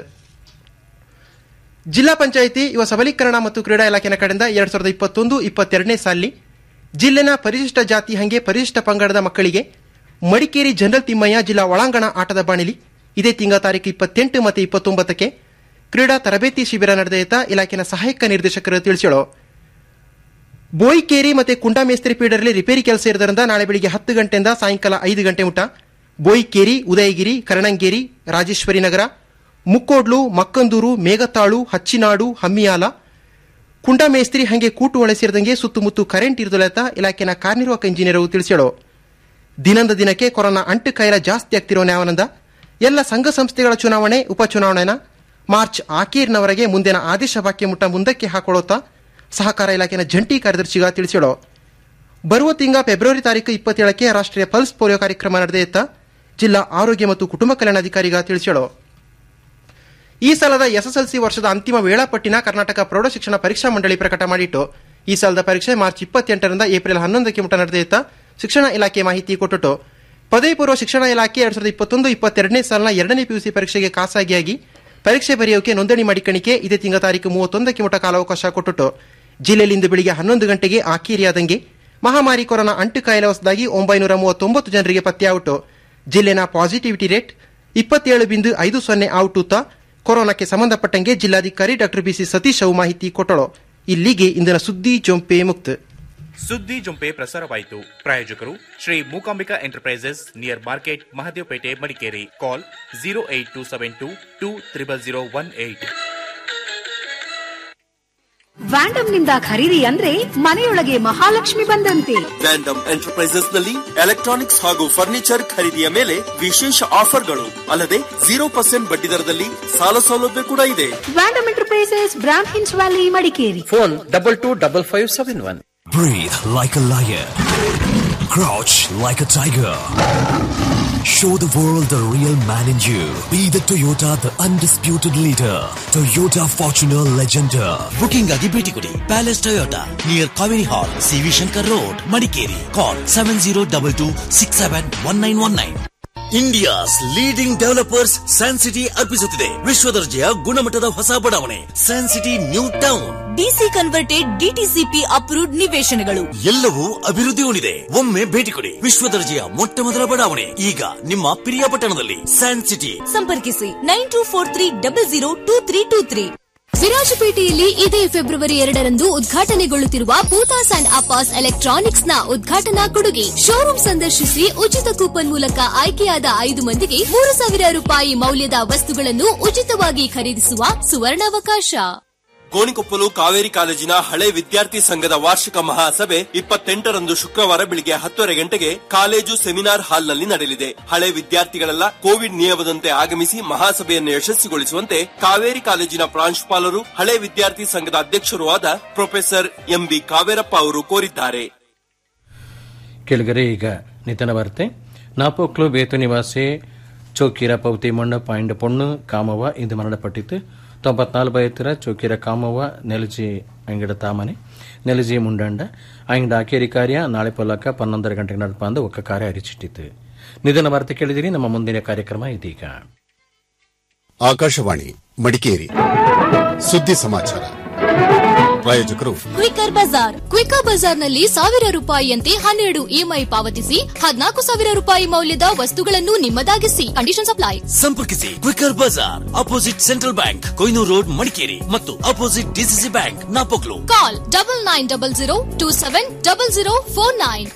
Speaker 16: ಜಿಲ್ಲಾ ಪಂಚಾಯಿತಿ ಯುವ ಸಬಲೀಕರಣ ಮತ್ತು ಕ್ರೀಡಾ ಇಲಾಖೆನ ಕಡೆಯಿಂದ ಎರಡ್ ಸಾವಿರದ ಇಪ್ಪತ್ತೊಂದು ಇಪ್ಪತ್ತೆರಡನೇ ಸಾಲಿ ಜಿಲ್ಲೆನ ಪರಿಶಿಷ್ಟ ಜಾತಿ ಹಂಗೆ ಪರಿಶಿಷ್ಟ ಪಂಗಡದ ಮಕ್ಕಳಿಗೆ ಮಡಿಕೇರಿ ಜನರಲ್ ತಿಮ್ಮಯ್ಯ ಜಿಲ್ಲಾ ಒಳಾಂಗಣ ಆಟದ ಬಾಣಿಲಿ ಇದೇ ತಿಂಗಳ ತಾರೀಕು ಇಪ್ಪತ್ತೆಂಟು ಮತ್ತು ಇಪ್ಪತ್ತೊಂಬತ್ತಕ್ಕೆ ಕ್ರೀಡಾ ತರಬೇತಿ ಶಿಬಿರ ನಡೆದಯತ ಇಲಾಖೆನ ಸಹಾಯಕ ನಿರ್ದೇಶಕರು ತಿಳಿಸಳು ಬೋಯಿಕೇರಿ ಮತ್ತು ಕುಂಡಾಮೇಸ್ತ್ರಿ ಪೀಡರ್ಲಿ ರಿಪೇರಿ ಕೆಲಸ ಇರೋದ್ರಿಂದ ನಾಳೆ ಬೆಳಿಗ್ಗೆ ಹತ್ತು ಗಂಟೆಯಿಂದ ಸಾಯಂಕಾಲ ಐದು ಗಂಟೆ ಮುಟ ಬೋಯಿಕೇರಿ ಉದಯಗಿರಿ ಕರಣಂಗೇರಿ ರಾಜೇಶ್ವರಿ ನಗರ ಮುಕ್ಕೋಡ್ಲು ಮಕ್ಕಂದೂರು ಮೇಘತಾಳು ಹಚ್ಚಿನಾಡು ಹಮ್ಮಿಯಾಲ ಕುಂಡಾಮೇಸ್ತ್ರಿ ಹಂಗೆ ಕೂಟು ಒಳೆ ಸೇರಿದಂಗೆ ಸುತ್ತಮುತ್ತ ಕರೆಂಟ್ ಇರುದಲತ ಇಲಾಖೆನ ಕಾರ್ಯನಿರ್ವಾಹಕ ಇಂಜಿನಿಯರ್ ತಿಳಿಸ್ಯಾಳು ದಿನದ ದಿನಕ್ಕೆ ಕೊರೋನಾ ಅಂಟು ಕಾಯಿಲೆ ಜಾಸ್ತಿ ಆಗ್ತಿರೋ ನ್ಯಾವನಂದ ಎಲ್ಲ ಸಂಘ ಸಂಸ್ಥೆಗಳ ಚುನಾವಣೆ ಉಪಚುನಾವಣೆನ ಮಾರ್ಚ್ ಆಕೀರ್ನವರೆಗೆ ಮುಂದಿನ ಆದೇಶ ವಾಕ್ಯ ಮುಟ್ಟ ಮುಂದಕ್ಕೆ ಹಾಕೊಳ್ಳುತ್ತಾ ಸಹಕಾರ ಇಲಾಖೆನ ಜಂಟಿ ಕಾರ್ಯದರ್ಶಿಗ ತಿಳಿಸ್ಯಾಳು ಬರುವ ತಿಂಗ ಫೆಬ್ರವರಿ ತಾರೀಕು ಇಪ್ಪತ್ತೇಳಕ್ಕೆ ರಾಷ್ಟ್ರೀಯ ಪಲ್ಸ್ ಪೋಲಿಯೋ ಕಾರ್ಯಕ್ರಮ ನಡೆದೆಯತ್ತ ಜಿಲ್ಲಾ ಆರೋಗ್ಯ ಮತ್ತು ಕುಟುಂಬ ಕಲ್ಯಾಣಾಧಿಕಾರಿಗ ತಿಳಿಸ್ಯಾಳು ಈ ಸಲದ ಎಸ್ಎಸ್ಎಲ್ಸಿ ವರ್ಷದ ಅಂತಿಮ ವೇಳಾಪಟ್ಟಿನ ಕರ್ನಾಟಕ ಪ್ರೌಢಶಿಕ್ಷಣ ಪರೀಕ್ಷಾ ಮಂಡಳಿ ಪ್ರಕಟ ಮಾಡಿಟ್ಟು ಈ ಸಾಲದ ಪರೀಕ್ಷೆ ಮಾರ್ಚ್ ಇಪ್ಪತ್ತೆಂಟರಿಂದ ಏಪ್ರಿಲ್ ಹನ್ನೊಂದಕ್ಕೆ ಮುಟ ನಡೆದೆಯತ್ತ ಶಿಕ್ಷಣ ಇಲಾಖೆ ಮಾಹಿತಿ ಕೊಟ್ಟಿತು ಪದವಿ ಪೂರ್ವ ಶಿಕ್ಷಣ ಇಲಾಖೆ ಎರಡ್ ಸಾವಿರದ ಇಪ್ಪತ್ತೊಂದು ಇಪ್ಪತ್ತೆರಡನೇ ಸಾಲಿನ ಎರಡನೇ ಪಿಯುಸಿ ಪರೀಕ್ಷೆಗೆ ಖಾಸಗಿಯಾಗಿ ಪರೀಕ್ಷೆ ಬರೆಯೋಕೆ ನೋಂದಣಿ ಮಾಡಿಕಣಿಕೆ ಇದೇ ತಿಂಗಳ ತಾರೀಕು ಮೂವತ್ತೊಂದಕ್ಕೆ ಮುಟ ಕಾಲಾವಕಾಶ ಕೊಟ್ಟಿತು ಜಿಲ್ಲೆಯಲ್ಲಿ ಇಂದು ಬೆಳಿಗ್ಗೆ ಹನ್ನೊಂದು ಗಂಟೆಗೆ ಆಕೀರಿಯಾದಂಗೆ ಮಹಾಮಾರಿ ಕೊರೋನಾ ಅಂಟು ಕಾಯಿಲೆ ಹೊಸದಾಗಿ ಒಂಬೈನೂರ ಮೂವತ್ತೊಂಬತ್ತು ಜನರಿಗೆ ಪತ್ತೆಯಾಯಿತು ಜಿಲ್ಲೆನ ಪಾಸಿಟಿವಿಟಿ ರೇಟ್ ಇಪ್ಪತ್ತೇಳು ಬಿಂದು ಐದು ಸೊನ್ನೆ ಔಟೂತ ಕೊರೋನಾಕ್ಕೆ ಸಂಬಂಧಪಟ್ಟಂಗೆ ಜಿಲ್ಲಾಧಿಕಾರಿ ಡಾ ಬಿಸಿ ಸತೀಶ್ ಅವು ಮಾಹಿತಿ ಕೊಟ್ಟಳು ಇಲ್ಲಿಗೆ ಇಂದಿನ ಸುದ್ದಿ ಜೊಂಪೆ ಮುಕ್ತ
Speaker 15: ಸುದ್ದಿ ಜೊಂಪೆ ಪ್ರಸಾರವಾಯಿತು ಪ್ರಾಯೋಜಕರು Shri Mookambika enterprises near market Mahadevpet Madikeri call zero eight two seven two two triple zero one eight
Speaker 17: Vandam ನಿಂದ ಖರೀದಿ ಅಂದ್ರೆ ಮನೆಯೊಳಗೆ ಮಹಾಲಕ್ಷ್ಮಿ ಬಂದಂತೆ
Speaker 18: ವ್ಯಾಂಡಮ್ ಎಂಟರ್ಪ್ರೈಸಸ್ ನಲ್ಲಿ ಎಲೆಕ್ಟ್ರಾನಿಕ್ಸ್ ಹಾಗೂ ಫರ್ನಿಚರ್ ಖರೀದಿಯ ಮೇಲೆ ವಿಶೇಷ ಆಫರ್ಗಳು ಅಲ್ಲದೆ ಜೀರೋ ಪರ್ಸೆಂಟ್ ಬಡ್ಡಿ ದರದಲ್ಲಿ ಸಾಲ ಸೌಲಭ್ಯ ಕೂಡ ಇದೆ
Speaker 17: ವ್ಯಾಂಡಮ್ ಎಂಟರ್ಪ್ರೈಸಸ್ ಬ್ರಾಂಡ್ ಹಿನ್ಸ್ valley Madikeri
Speaker 3: phone double two double five seven one
Speaker 19: Breathe like a lion. Crouch like a tiger. Show the world the real man in you. Be the Toyota, the undisputed leader. Toyota Fortuner Legender.
Speaker 20: Booking ಆಗಿ ಭೇಟಿ ಕೊಡಿ palace Toyota near Kaveri hall CV Shankar road Madikeri call seven zero double two six seven one nine one nine India's leading developers Sancity ಅರ್ಪಿಸುತ್ತಿದೆ ವಿಶ್ವ ದರ್ಜೆಯ ಗುಣಮಟ್ಟದ ಹೊಸ ಬಡಾವಣೆ Sancity new town
Speaker 21: DC converted DTCP approved ನಿವೇಶನಗಳು
Speaker 20: ಎಲ್ಲವೂ ಅಭಿವೃದ್ಧಿ ಹೊಂದಿದೆ ಒಮ್ಮೆ ಭೇಟಿ ಕೊಡಿ ವಿಶ್ವ ದರ್ಜೆಯ ಮೊಟ್ಟ ಮೊದಲ ಬಡಾವಣೆ ಈಗ ನಿಮ್ಮ ಪಿರಿಯಾಪಟ್ಟಣದಲ್ಲಿ ಸ್ಯಾನ್ ಸಿಟಿ
Speaker 21: ಸಂಪರ್ಕಿಸಿ nine two four three double zero two three two three
Speaker 22: ವಿರಾಜಪೇಟೆಯಲ್ಲಿ ಇದೇ ಫೆಬ್ರವರಿ ಎರಡರಂದು ಉದ್ಘಾಟನೆಗೊಳ್ಳುತ್ತಿರುವ ಪೂತಾಸ್ ಅಂಡ್ ಅಪಾಸ್ ಎಲೆಕ್ಟ್ರಾನಿಕ್ಸ್ ನ ಉದ್ಘಾಟನಾ ಕೊಡುಗೆ ಶೋರೂಮ್ ಸಂದರ್ಶಿಸಿ ಉಚಿತ ಕೂಪನ್ ಮೂಲಕ ಆಯ್ಕೆಯಾದ ಐದು ಮಂದಿಗೆ ಮೂರು ಸಾವಿರ ರೂಪಾಯಿ ಮೌಲ್ಯದ ವಸ್ತುಗಳನ್ನು ಉಚಿತವಾಗಿ ಖರೀದಿಸುವ ಸುವರ್ಣಾವಕಾಶ
Speaker 18: ಗೋಣಿಕೊಪ್ಪಲು ಕಾವೇರಿ ಕಾಲೇಜಿನ ಹಳೆ ವಿದ್ಯಾರ್ಥಿ ಸಂಘದ ವಾರ್ಷಿಕ ಮಹಾಸಭೆ ಇಪ್ಪತ್ತೆಂಟರಂದು ಶುಕ್ರವಾರ ಬೆಳಿಗ್ಗೆ ಹತ್ತುವರೆ ಗಂಟೆಗೆ ಕಾಲೇಜು ಸೆಮಿನಾರ್ ಹಾಲ್ನಲ್ಲಿ ನಡೆಯಲಿದೆ ಹಳೆ ವಿದ್ಯಾರ್ಥಿಗಳೆಲ್ಲ ಕೋವಿಡ್ ನಿಯಮದಂತೆ ಆಗಮಿಸಿ ಮಹಾಸಭೆಯನ್ನು ಯಶಸ್ವಿಗೊಳಿಸುವಂತೆ ಕಾವೇರಿ ಕಾಲೇಜಿನ ಪ್ರಾಂಶುಪಾಲರು ಹಳೆ ವಿದ್ಯಾರ್ಥಿ ಸಂಘದ ಅಧ್ಯಕ್ಷರೂ ಆದ ಪ್ರೊಫೆಸರ್ ಎಂಬಿ ಕಾವೇರಪ್ಪ ಅವರು ಕೋರಿದ್ದಾರೆ
Speaker 3: ಕೆಳಗರೆ ಈಗ ನಿತನ ವಾರ್ತೆ ನಾಪೋಕ್ಲು ಬೇತು ನಿವಾಸಿ ಚೌಕಿರ ಪೌತಿ ಮಣ್ಣು ಪಾಯಿಂಟ್ ಪೊಣ್ಣು ಕಾಮವ ಇಂದು ಮರಣಪಟ್ಟಿತು ತೊಂಬತ್ನಾಲ್ಕು ಬಯತ್ತರ ಚೌಕಿರ ಕಾಮವ ನೆಲಜಿ ಅಂಗಡ ತಾಮನೆ ನೆಲಜಿ ಮುಂಡಂಡ ಅಂಗಡ ಆಕೇರಿ ಕಾರ್ಯ ನಾಳೆ ಪೊಲಕ ಪನ್ನೊಂದರ ಗಂಟೆಗೆ ನಡಪ ಅಂದು ಒಕ್ಕ ಕಾರ್ಯ ಅರಿಚಿಟ್ಟಿತು ನಿಧನ ವಾರ್ತೆ ಕೇಳಿದಿರಿ ನಮ್ಮ ಮುಂದಿನ ಕಾರ್ಯಕ್ರಮ ಇದೀಗ
Speaker 23: ಆಕಾಶವಾಣಿ ಮಡಿಕೇರಿ ಸುದ್ದಿ ಸಮಾಚಾರ ಪ್ರಾಯೋಜಕರು
Speaker 22: ಕ್ವಿಕರ್ ಬಜಾರ್ ಕ್ವಿಕರ್ ಬಜಾರ್ನಲ್ಲಿ ಸಾವಿರ ರೂಪಾಯಿಯಂತೆ ಹನ್ನೆರಡು ಇಎಂಐ ಪಾವತಿಸಿ ಹದಿನಾಲ್ಕು ಸಾವಿರ ರೂಪಾಯಿ ಮೌಲ್ಯದ ವಸ್ತುಗಳನ್ನು ನಿಮ್ಮದಾಗಿಸಿ ಕಂಡೀಷನ್ ಅಪ್ಲೈ
Speaker 20: ಸಂಪರ್ಕಿಸಿ quicker Bazaar opposite central bank Kohinoor road Madikeri ಮತ್ತು opposite DCC bank Napoklu
Speaker 22: call double nine double zero two seven double zero four nine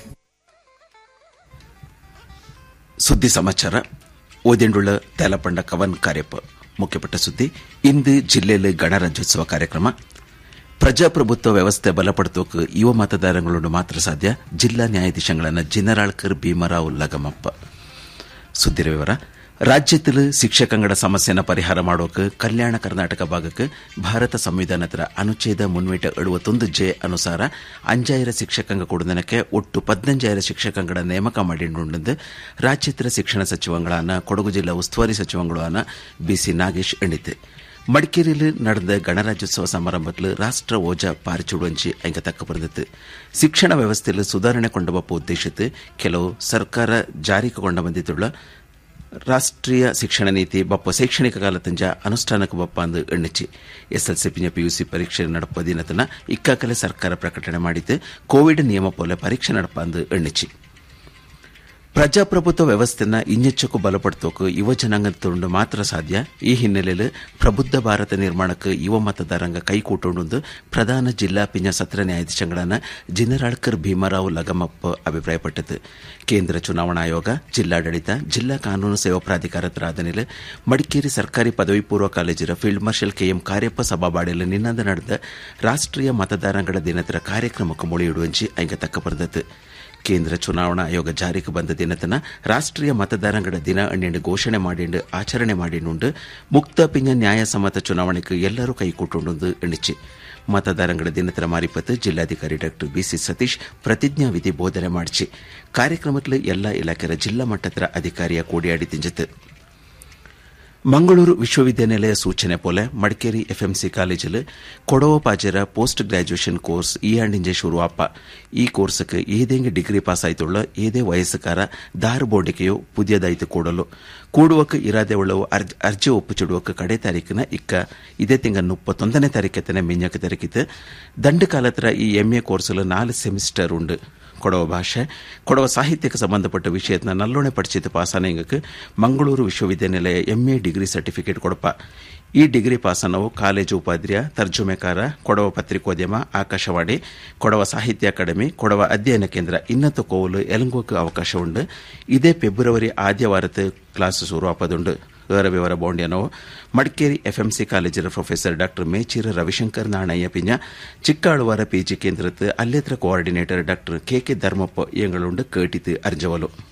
Speaker 24: ಸುದ್ದಿ ಸಮಾಚಾರ ಓದೆಂಡುಳ್ಳ ತೇಲಪಂಡ ಕವನ್ ಕಾರ್ಯಪ್ಪ ಮುಖ್ಯಪಟ್ಟ ಸುದ್ದಿ ಇಂದು ಜಿಲ್ಲೆಯಲ್ಲಿ ಗಣರಾಜ್ಯೋತ್ಸವ ಕಾರ್ಯಕ್ರಮ ಪ್ರಜಾಪ್ರಭುತ್ವ ವ್ಯವಸ್ಥೆ ಬಲಪಡಿಸೋಕೆ ಯುವ ಮತದಾರಗಳನ್ನು ಮಾತ್ರ ಸಾಧ್ಯ ಜಿಲ್ಲಾ ನ್ಯಾಯಾಧೀಶಗಳನ್ನ ಜಿನರಾಳ್ಕರ್ ಭೀಮರಾವ್ ಲಗಮಪ್ಪ ಸುದ್ದಿರ ವಿವರ ರಾಜ್ಯത്തിൽ ಶಿಕ್ಷಕಂಗಡ ಸಮಸ್ಯೆನ ಪರಿಹಾರ ಮಾಡೋಕೆ ಕಲ್ಯಾಣ ಕರ್ನಾಟಕ ಭಾಗಕ್ಕೆ ಭಾರತ ಸಂವಿಧಾನದ ಅನುಚ್ಛೇದ ಮುನ್ನೂಟ ಎಳುವತ್ತೊಂದು ಜೆ ಅನುಸಾರ ಅಂಜಾಯಿರ ಶಿಕ್ಷಕಂಗ ಕೊಡುದನಕ್ಕೆ ಒಟ್ಟು ಪದ್ನಂಜಾಯಿರ ಶಿಕ್ಷಕಂಗಡ ನೇಮಕ ಮಾಡಿಕೊಂಡು ರಾಜ್ಯದ ಶಿಕ್ಷಣ ಸಚಿವಗಳಾನ ಕೊಡಗು ಜಿಲ್ಲಾ ಉಸ್ತುವಾರಿ ಸಚಿವಗಳಾನ ಬಿಸಿ ನಾಗೇಶ್ ಎಣ್ಣಿತು ಮಡಿಕೇರಿಯಲ್ಲಿ ನಡೆದ ಗಣರಾಜ್ಯೋತ್ಸವ ಸಮಾರಂಭದಲ್ಲಿ ರಾಷ್ಟ್ರ ಓಜ ಪಾರಿಚೂಡುವಂಚಿ ಅಂಗ ತಕ್ಕ ಬಂದಿತ್ತು ಶಿಕ್ಷಣ ವ್ಯವಸ್ಥೆಯಲ್ಲಿ ಸುಧಾರಣೆ ಕೊಂಡಬಪ್ಪ ಉದ್ದೇಶಿತ್ತು ಕೆಲವು ಸರ್ಕಾರ ಜಾರಿಗೆ ಕೊಂಡ ಬಂದಿದ್ದುಳ್ಳ ರಾಷ್ಟ್ರೀಯ ಶಿಕ್ಷಣ ನೀತಿ ಬಪ್ಪ ಶೈಕ್ಷಣಿಕ ಕಾಲತಂಜ ಅನುಷ್ಠಾನಕ್ಕೆ ಬಪ್ಪ ಅಂದು ಎಣ್ಣಿಚ್ಚಿ ಎಸ್ಎಲ್ಸಿ ಪಿಂಜ ಪಿಯುಸಿ ಪರೀಕ್ಷೆ ನಡಪ ದಿನತನ ಇಕ್ಕಾಕಲೆ ಸರ್ಕಾರ ಪ್ರಕಟಣೆ ಮಾಡಿದ್ದು ಕೋವಿಡ್ ನಿಯಮ ಪೋಲೆ ಪರೀಕ್ಷೆ ನಡಪ ಅಂದು ಎಣ್ಣಿಚ್ಚಿ ಪ್ರಜಾಪ್ರಭುತ್ವ ವ್ಯವಸ್ಥೆನ ಇನ್ನೆಚ್ಚಕ್ಕೂ ಬಲಪಡಿಸೋಕೆ ಯುವ ಜನಾಂಗದ ಮಾತ್ರ ಸಾಧ್ಯ ಈ ಹಿನ್ನೆಲೆಯಲ್ಲಿ ಪ್ರಬುದ್ಧ ಭಾರತ ನಿರ್ಮಾಣಕ್ಕೆ ಯುವ ಮತದಾರಂಗ ಕೈಕೂಟೊಂಡು ಪ್ರಧಾನ ಜಿಲ್ಲಾ ಪಿಂಜ ಸತ್ರ ನ್ಯಾಯಾಧೀಶಗಳಾನ ಜಿನರಾಳ್ಕರ್ ಭೀಮರಾವ್ ಲಗಮಪ್ಪ ಅಭಿಪ್ರಾಯಪಟ್ಟது ಕೇಂದ್ರ ಚುನಾವಣಾ ಆಯೋಗ ಜಿಲ್ಲಾಡಳಿತ ಜಿಲ್ಲಾ ಕಾನೂನು ಸೇವಾ ಪ್ರಾಧಿಕಾರದ ಆದಮೇಲೆ ಮಡಿಕೇರಿ ಸರ್ಕಾರಿ ಪದವಿ ಪೂರ್ವ ಕಾಲೇಜಿನ ಫೀಲ್ಡ್ ಮಾರ್ಷಲ್ ಕೆಎಂ ಕಾರ್ಯಪ್ಪ ಸಭಾಬಾಡಿಯಲ್ಲಿ ನಿನ್ನದ ನಡೆದ ರಾಷ್ಟ್ರೀಯ ಮತದಾರಗಳ ದಿನದ ಕಾರ್ಯಕ್ರಮಕ್ಕೆ ಮೊಳೆಯಿಡುವಂಚಿ ಅಂಗ ತಕ್ಕ ಬಂದದ್ದು ಕೇಂದ್ರ ಚುನಾವಣಾ ಆಯೋಗ ಜಾರಿಗೆ ಬಂದ ದಿನತನ ರಾಷ್ಟ್ರೀಯ ಮತದಾರಗಳ ದಿನ ಅಣ್ಣಿಂಡು ಘೋಷಣೆ ಮಾಡಿಂಡು ಆಚರಣೆ ಮಾಡಿನುಂಡು ಮುಕ್ತ ಪಿಂಜ ನ್ಯಾಯಸಮ್ಮತ ಚುನಾವಣೆಗೆ ಎಲ್ಲರೂ ಕೈಕೂಟುಂಡು ಎಣಿಚಿ ಮತದಾರಗಳ ದಿನತರ ಮಾರಿಪತ್ತು ಜಿಲ್ಲಾಧಿಕಾರಿ ಡಾಕ್ಟರ್ ಬಿಸಿ ಸತೀಶ್ ಪ್ರತಿಜ್ಞಾ ವಿಧಿ ಬೋಧನೆ ಮಾಡಿಸಿ ಕಾರ್ಯಕ್ರಮದಲ್ಲಿ ಎಲ್ಲಾ ಇಲಾಖೆಯ ಜಿಲ್ಲಾ ಮಟ್ಟದ ಅಧಿಕಾರಿಯ ಕೂಡಿಯಾಡಿ ತಿಂಜಿತು ಮಂಗಳೂರು ವಿಶ್ವವಿದ್ಯಾನಿಲಯ ಸೂಚನೆ ಪೋಲೆ ಮಡಿಕೇರಿ ಎಫ್ಎಂಸಿ ಕಾಲೇಜಿல் ಕೊಡವ ಪಾಜರ ಪೋಸ್ಟ್ ಗ್ರಾಜುಯೇಷನ್ ಕೋರ್ಸ್ ಈ ಆಂಡಿಂಜೆ ಶುರುವಾಪ ಈ ಕೋರ್ಸ್ಗೆ ಏದೇಂಗೆ ಡಿಗ್ರಿ ಪಾಸ್ ಆಯ್ತುಳ್ಳ ಏದೇ ವಯಸ್ಸುಕಾರ ದಾರು ಬೋರ್ಡಿಕೆಯು ಪುದಿಯದಾಯ್ತು ಕೂಡಲು ಕೂಡುವಕ್ಕೆ ಇರಾದೆ ಉಳ್ಳವು ಅರ್ಜಿ ಒಪ್ಪುಚಿಡುವಕ್ಕೆ ಕಡೆ ತಾರೀಕಿನ ಇಕ್ಕ ಇದೇ ತಿಂಗಳ ಮುಪ್ಪತ್ತೊಂದನೇ ತಾರೀಕೆತ್ತನೆ ಮಿಂಜಕ್ಕೆ ತೆರಕಿತು ದಂಡು ಕಾಲತ್ರ ಈ ಎಂಎ ಕೋರ್ಸ್ಲು ನಾಲ್ಕು ಸೆಮಿಸ್ಟರ್ ಉಂಡು ಕೊಡವ ಭಾಷೆ ಕೊಡವ ಸಾಹಿತ್ಯಕ್ಕೆ ಸಂಬಂಧಪಟ್ಟ ವಿಷಯತ್ನ ನಲ್ಲೋಣೆ ಪಡಿಸಿದ ಪಾಸಾನೆಂಗಕ್ಕೆ ಮಂಗಳೂರು ವಿಶ್ವವಿದ್ಯಾನಿಲಯ ಎಂಎ ಡಿಗ್ರಿ ಸರ್ಟಿಫಿಕೇಟ್ ಕೊಡಪ ಈ ಡಿಗ್ರಿ ಪಾಸನವು ಕಾಲೇಜು ಉಪಾಧ್ಯಾಯ ತರ್ಜುಮೆಕಾರ ಕೊಡವ ಪತ್ರಿಕೋದ್ಯಮ ಆಕಾಶವಾಣಿ ಕೊಡವ ಸಾಹಿತ್ಯ ಅಕಾಡೆಮಿ ಕೊಡವ ಅಧ್ಯಯನ ಕೇಂದ್ರ ಇನ್ನತ್ತು ಕೋವಲು ಎಲಂಗೋಕ್ಕೆ ಅವಕಾಶ ಉಂಡು ಇದೇ ಫೆಬ್ರವರಿ ಆದ್ಯವಾರത്ത് ಕ್ಲಾಸ್ ಶುರುವಾಪದುಂಡು വേറെ വിവര ബോണ്ടിയനോ മടിക്കേരി എഫ് എം സി കോളേജിലെ പ്രൊഫസർ ഡോക്ടർ മേച്ചീർ രവിശങ്കർ നാണയ്യ പിഞ്ഞ ചിക്കാളുവാര പി ജി കേന്ദ്രത്ത് അല്ലേത്ര coordinator doctor K K Dharmappa ഇയങ്ങളുണ്ട് കേട്ടിത്ത് അറിഞ്ഞവലു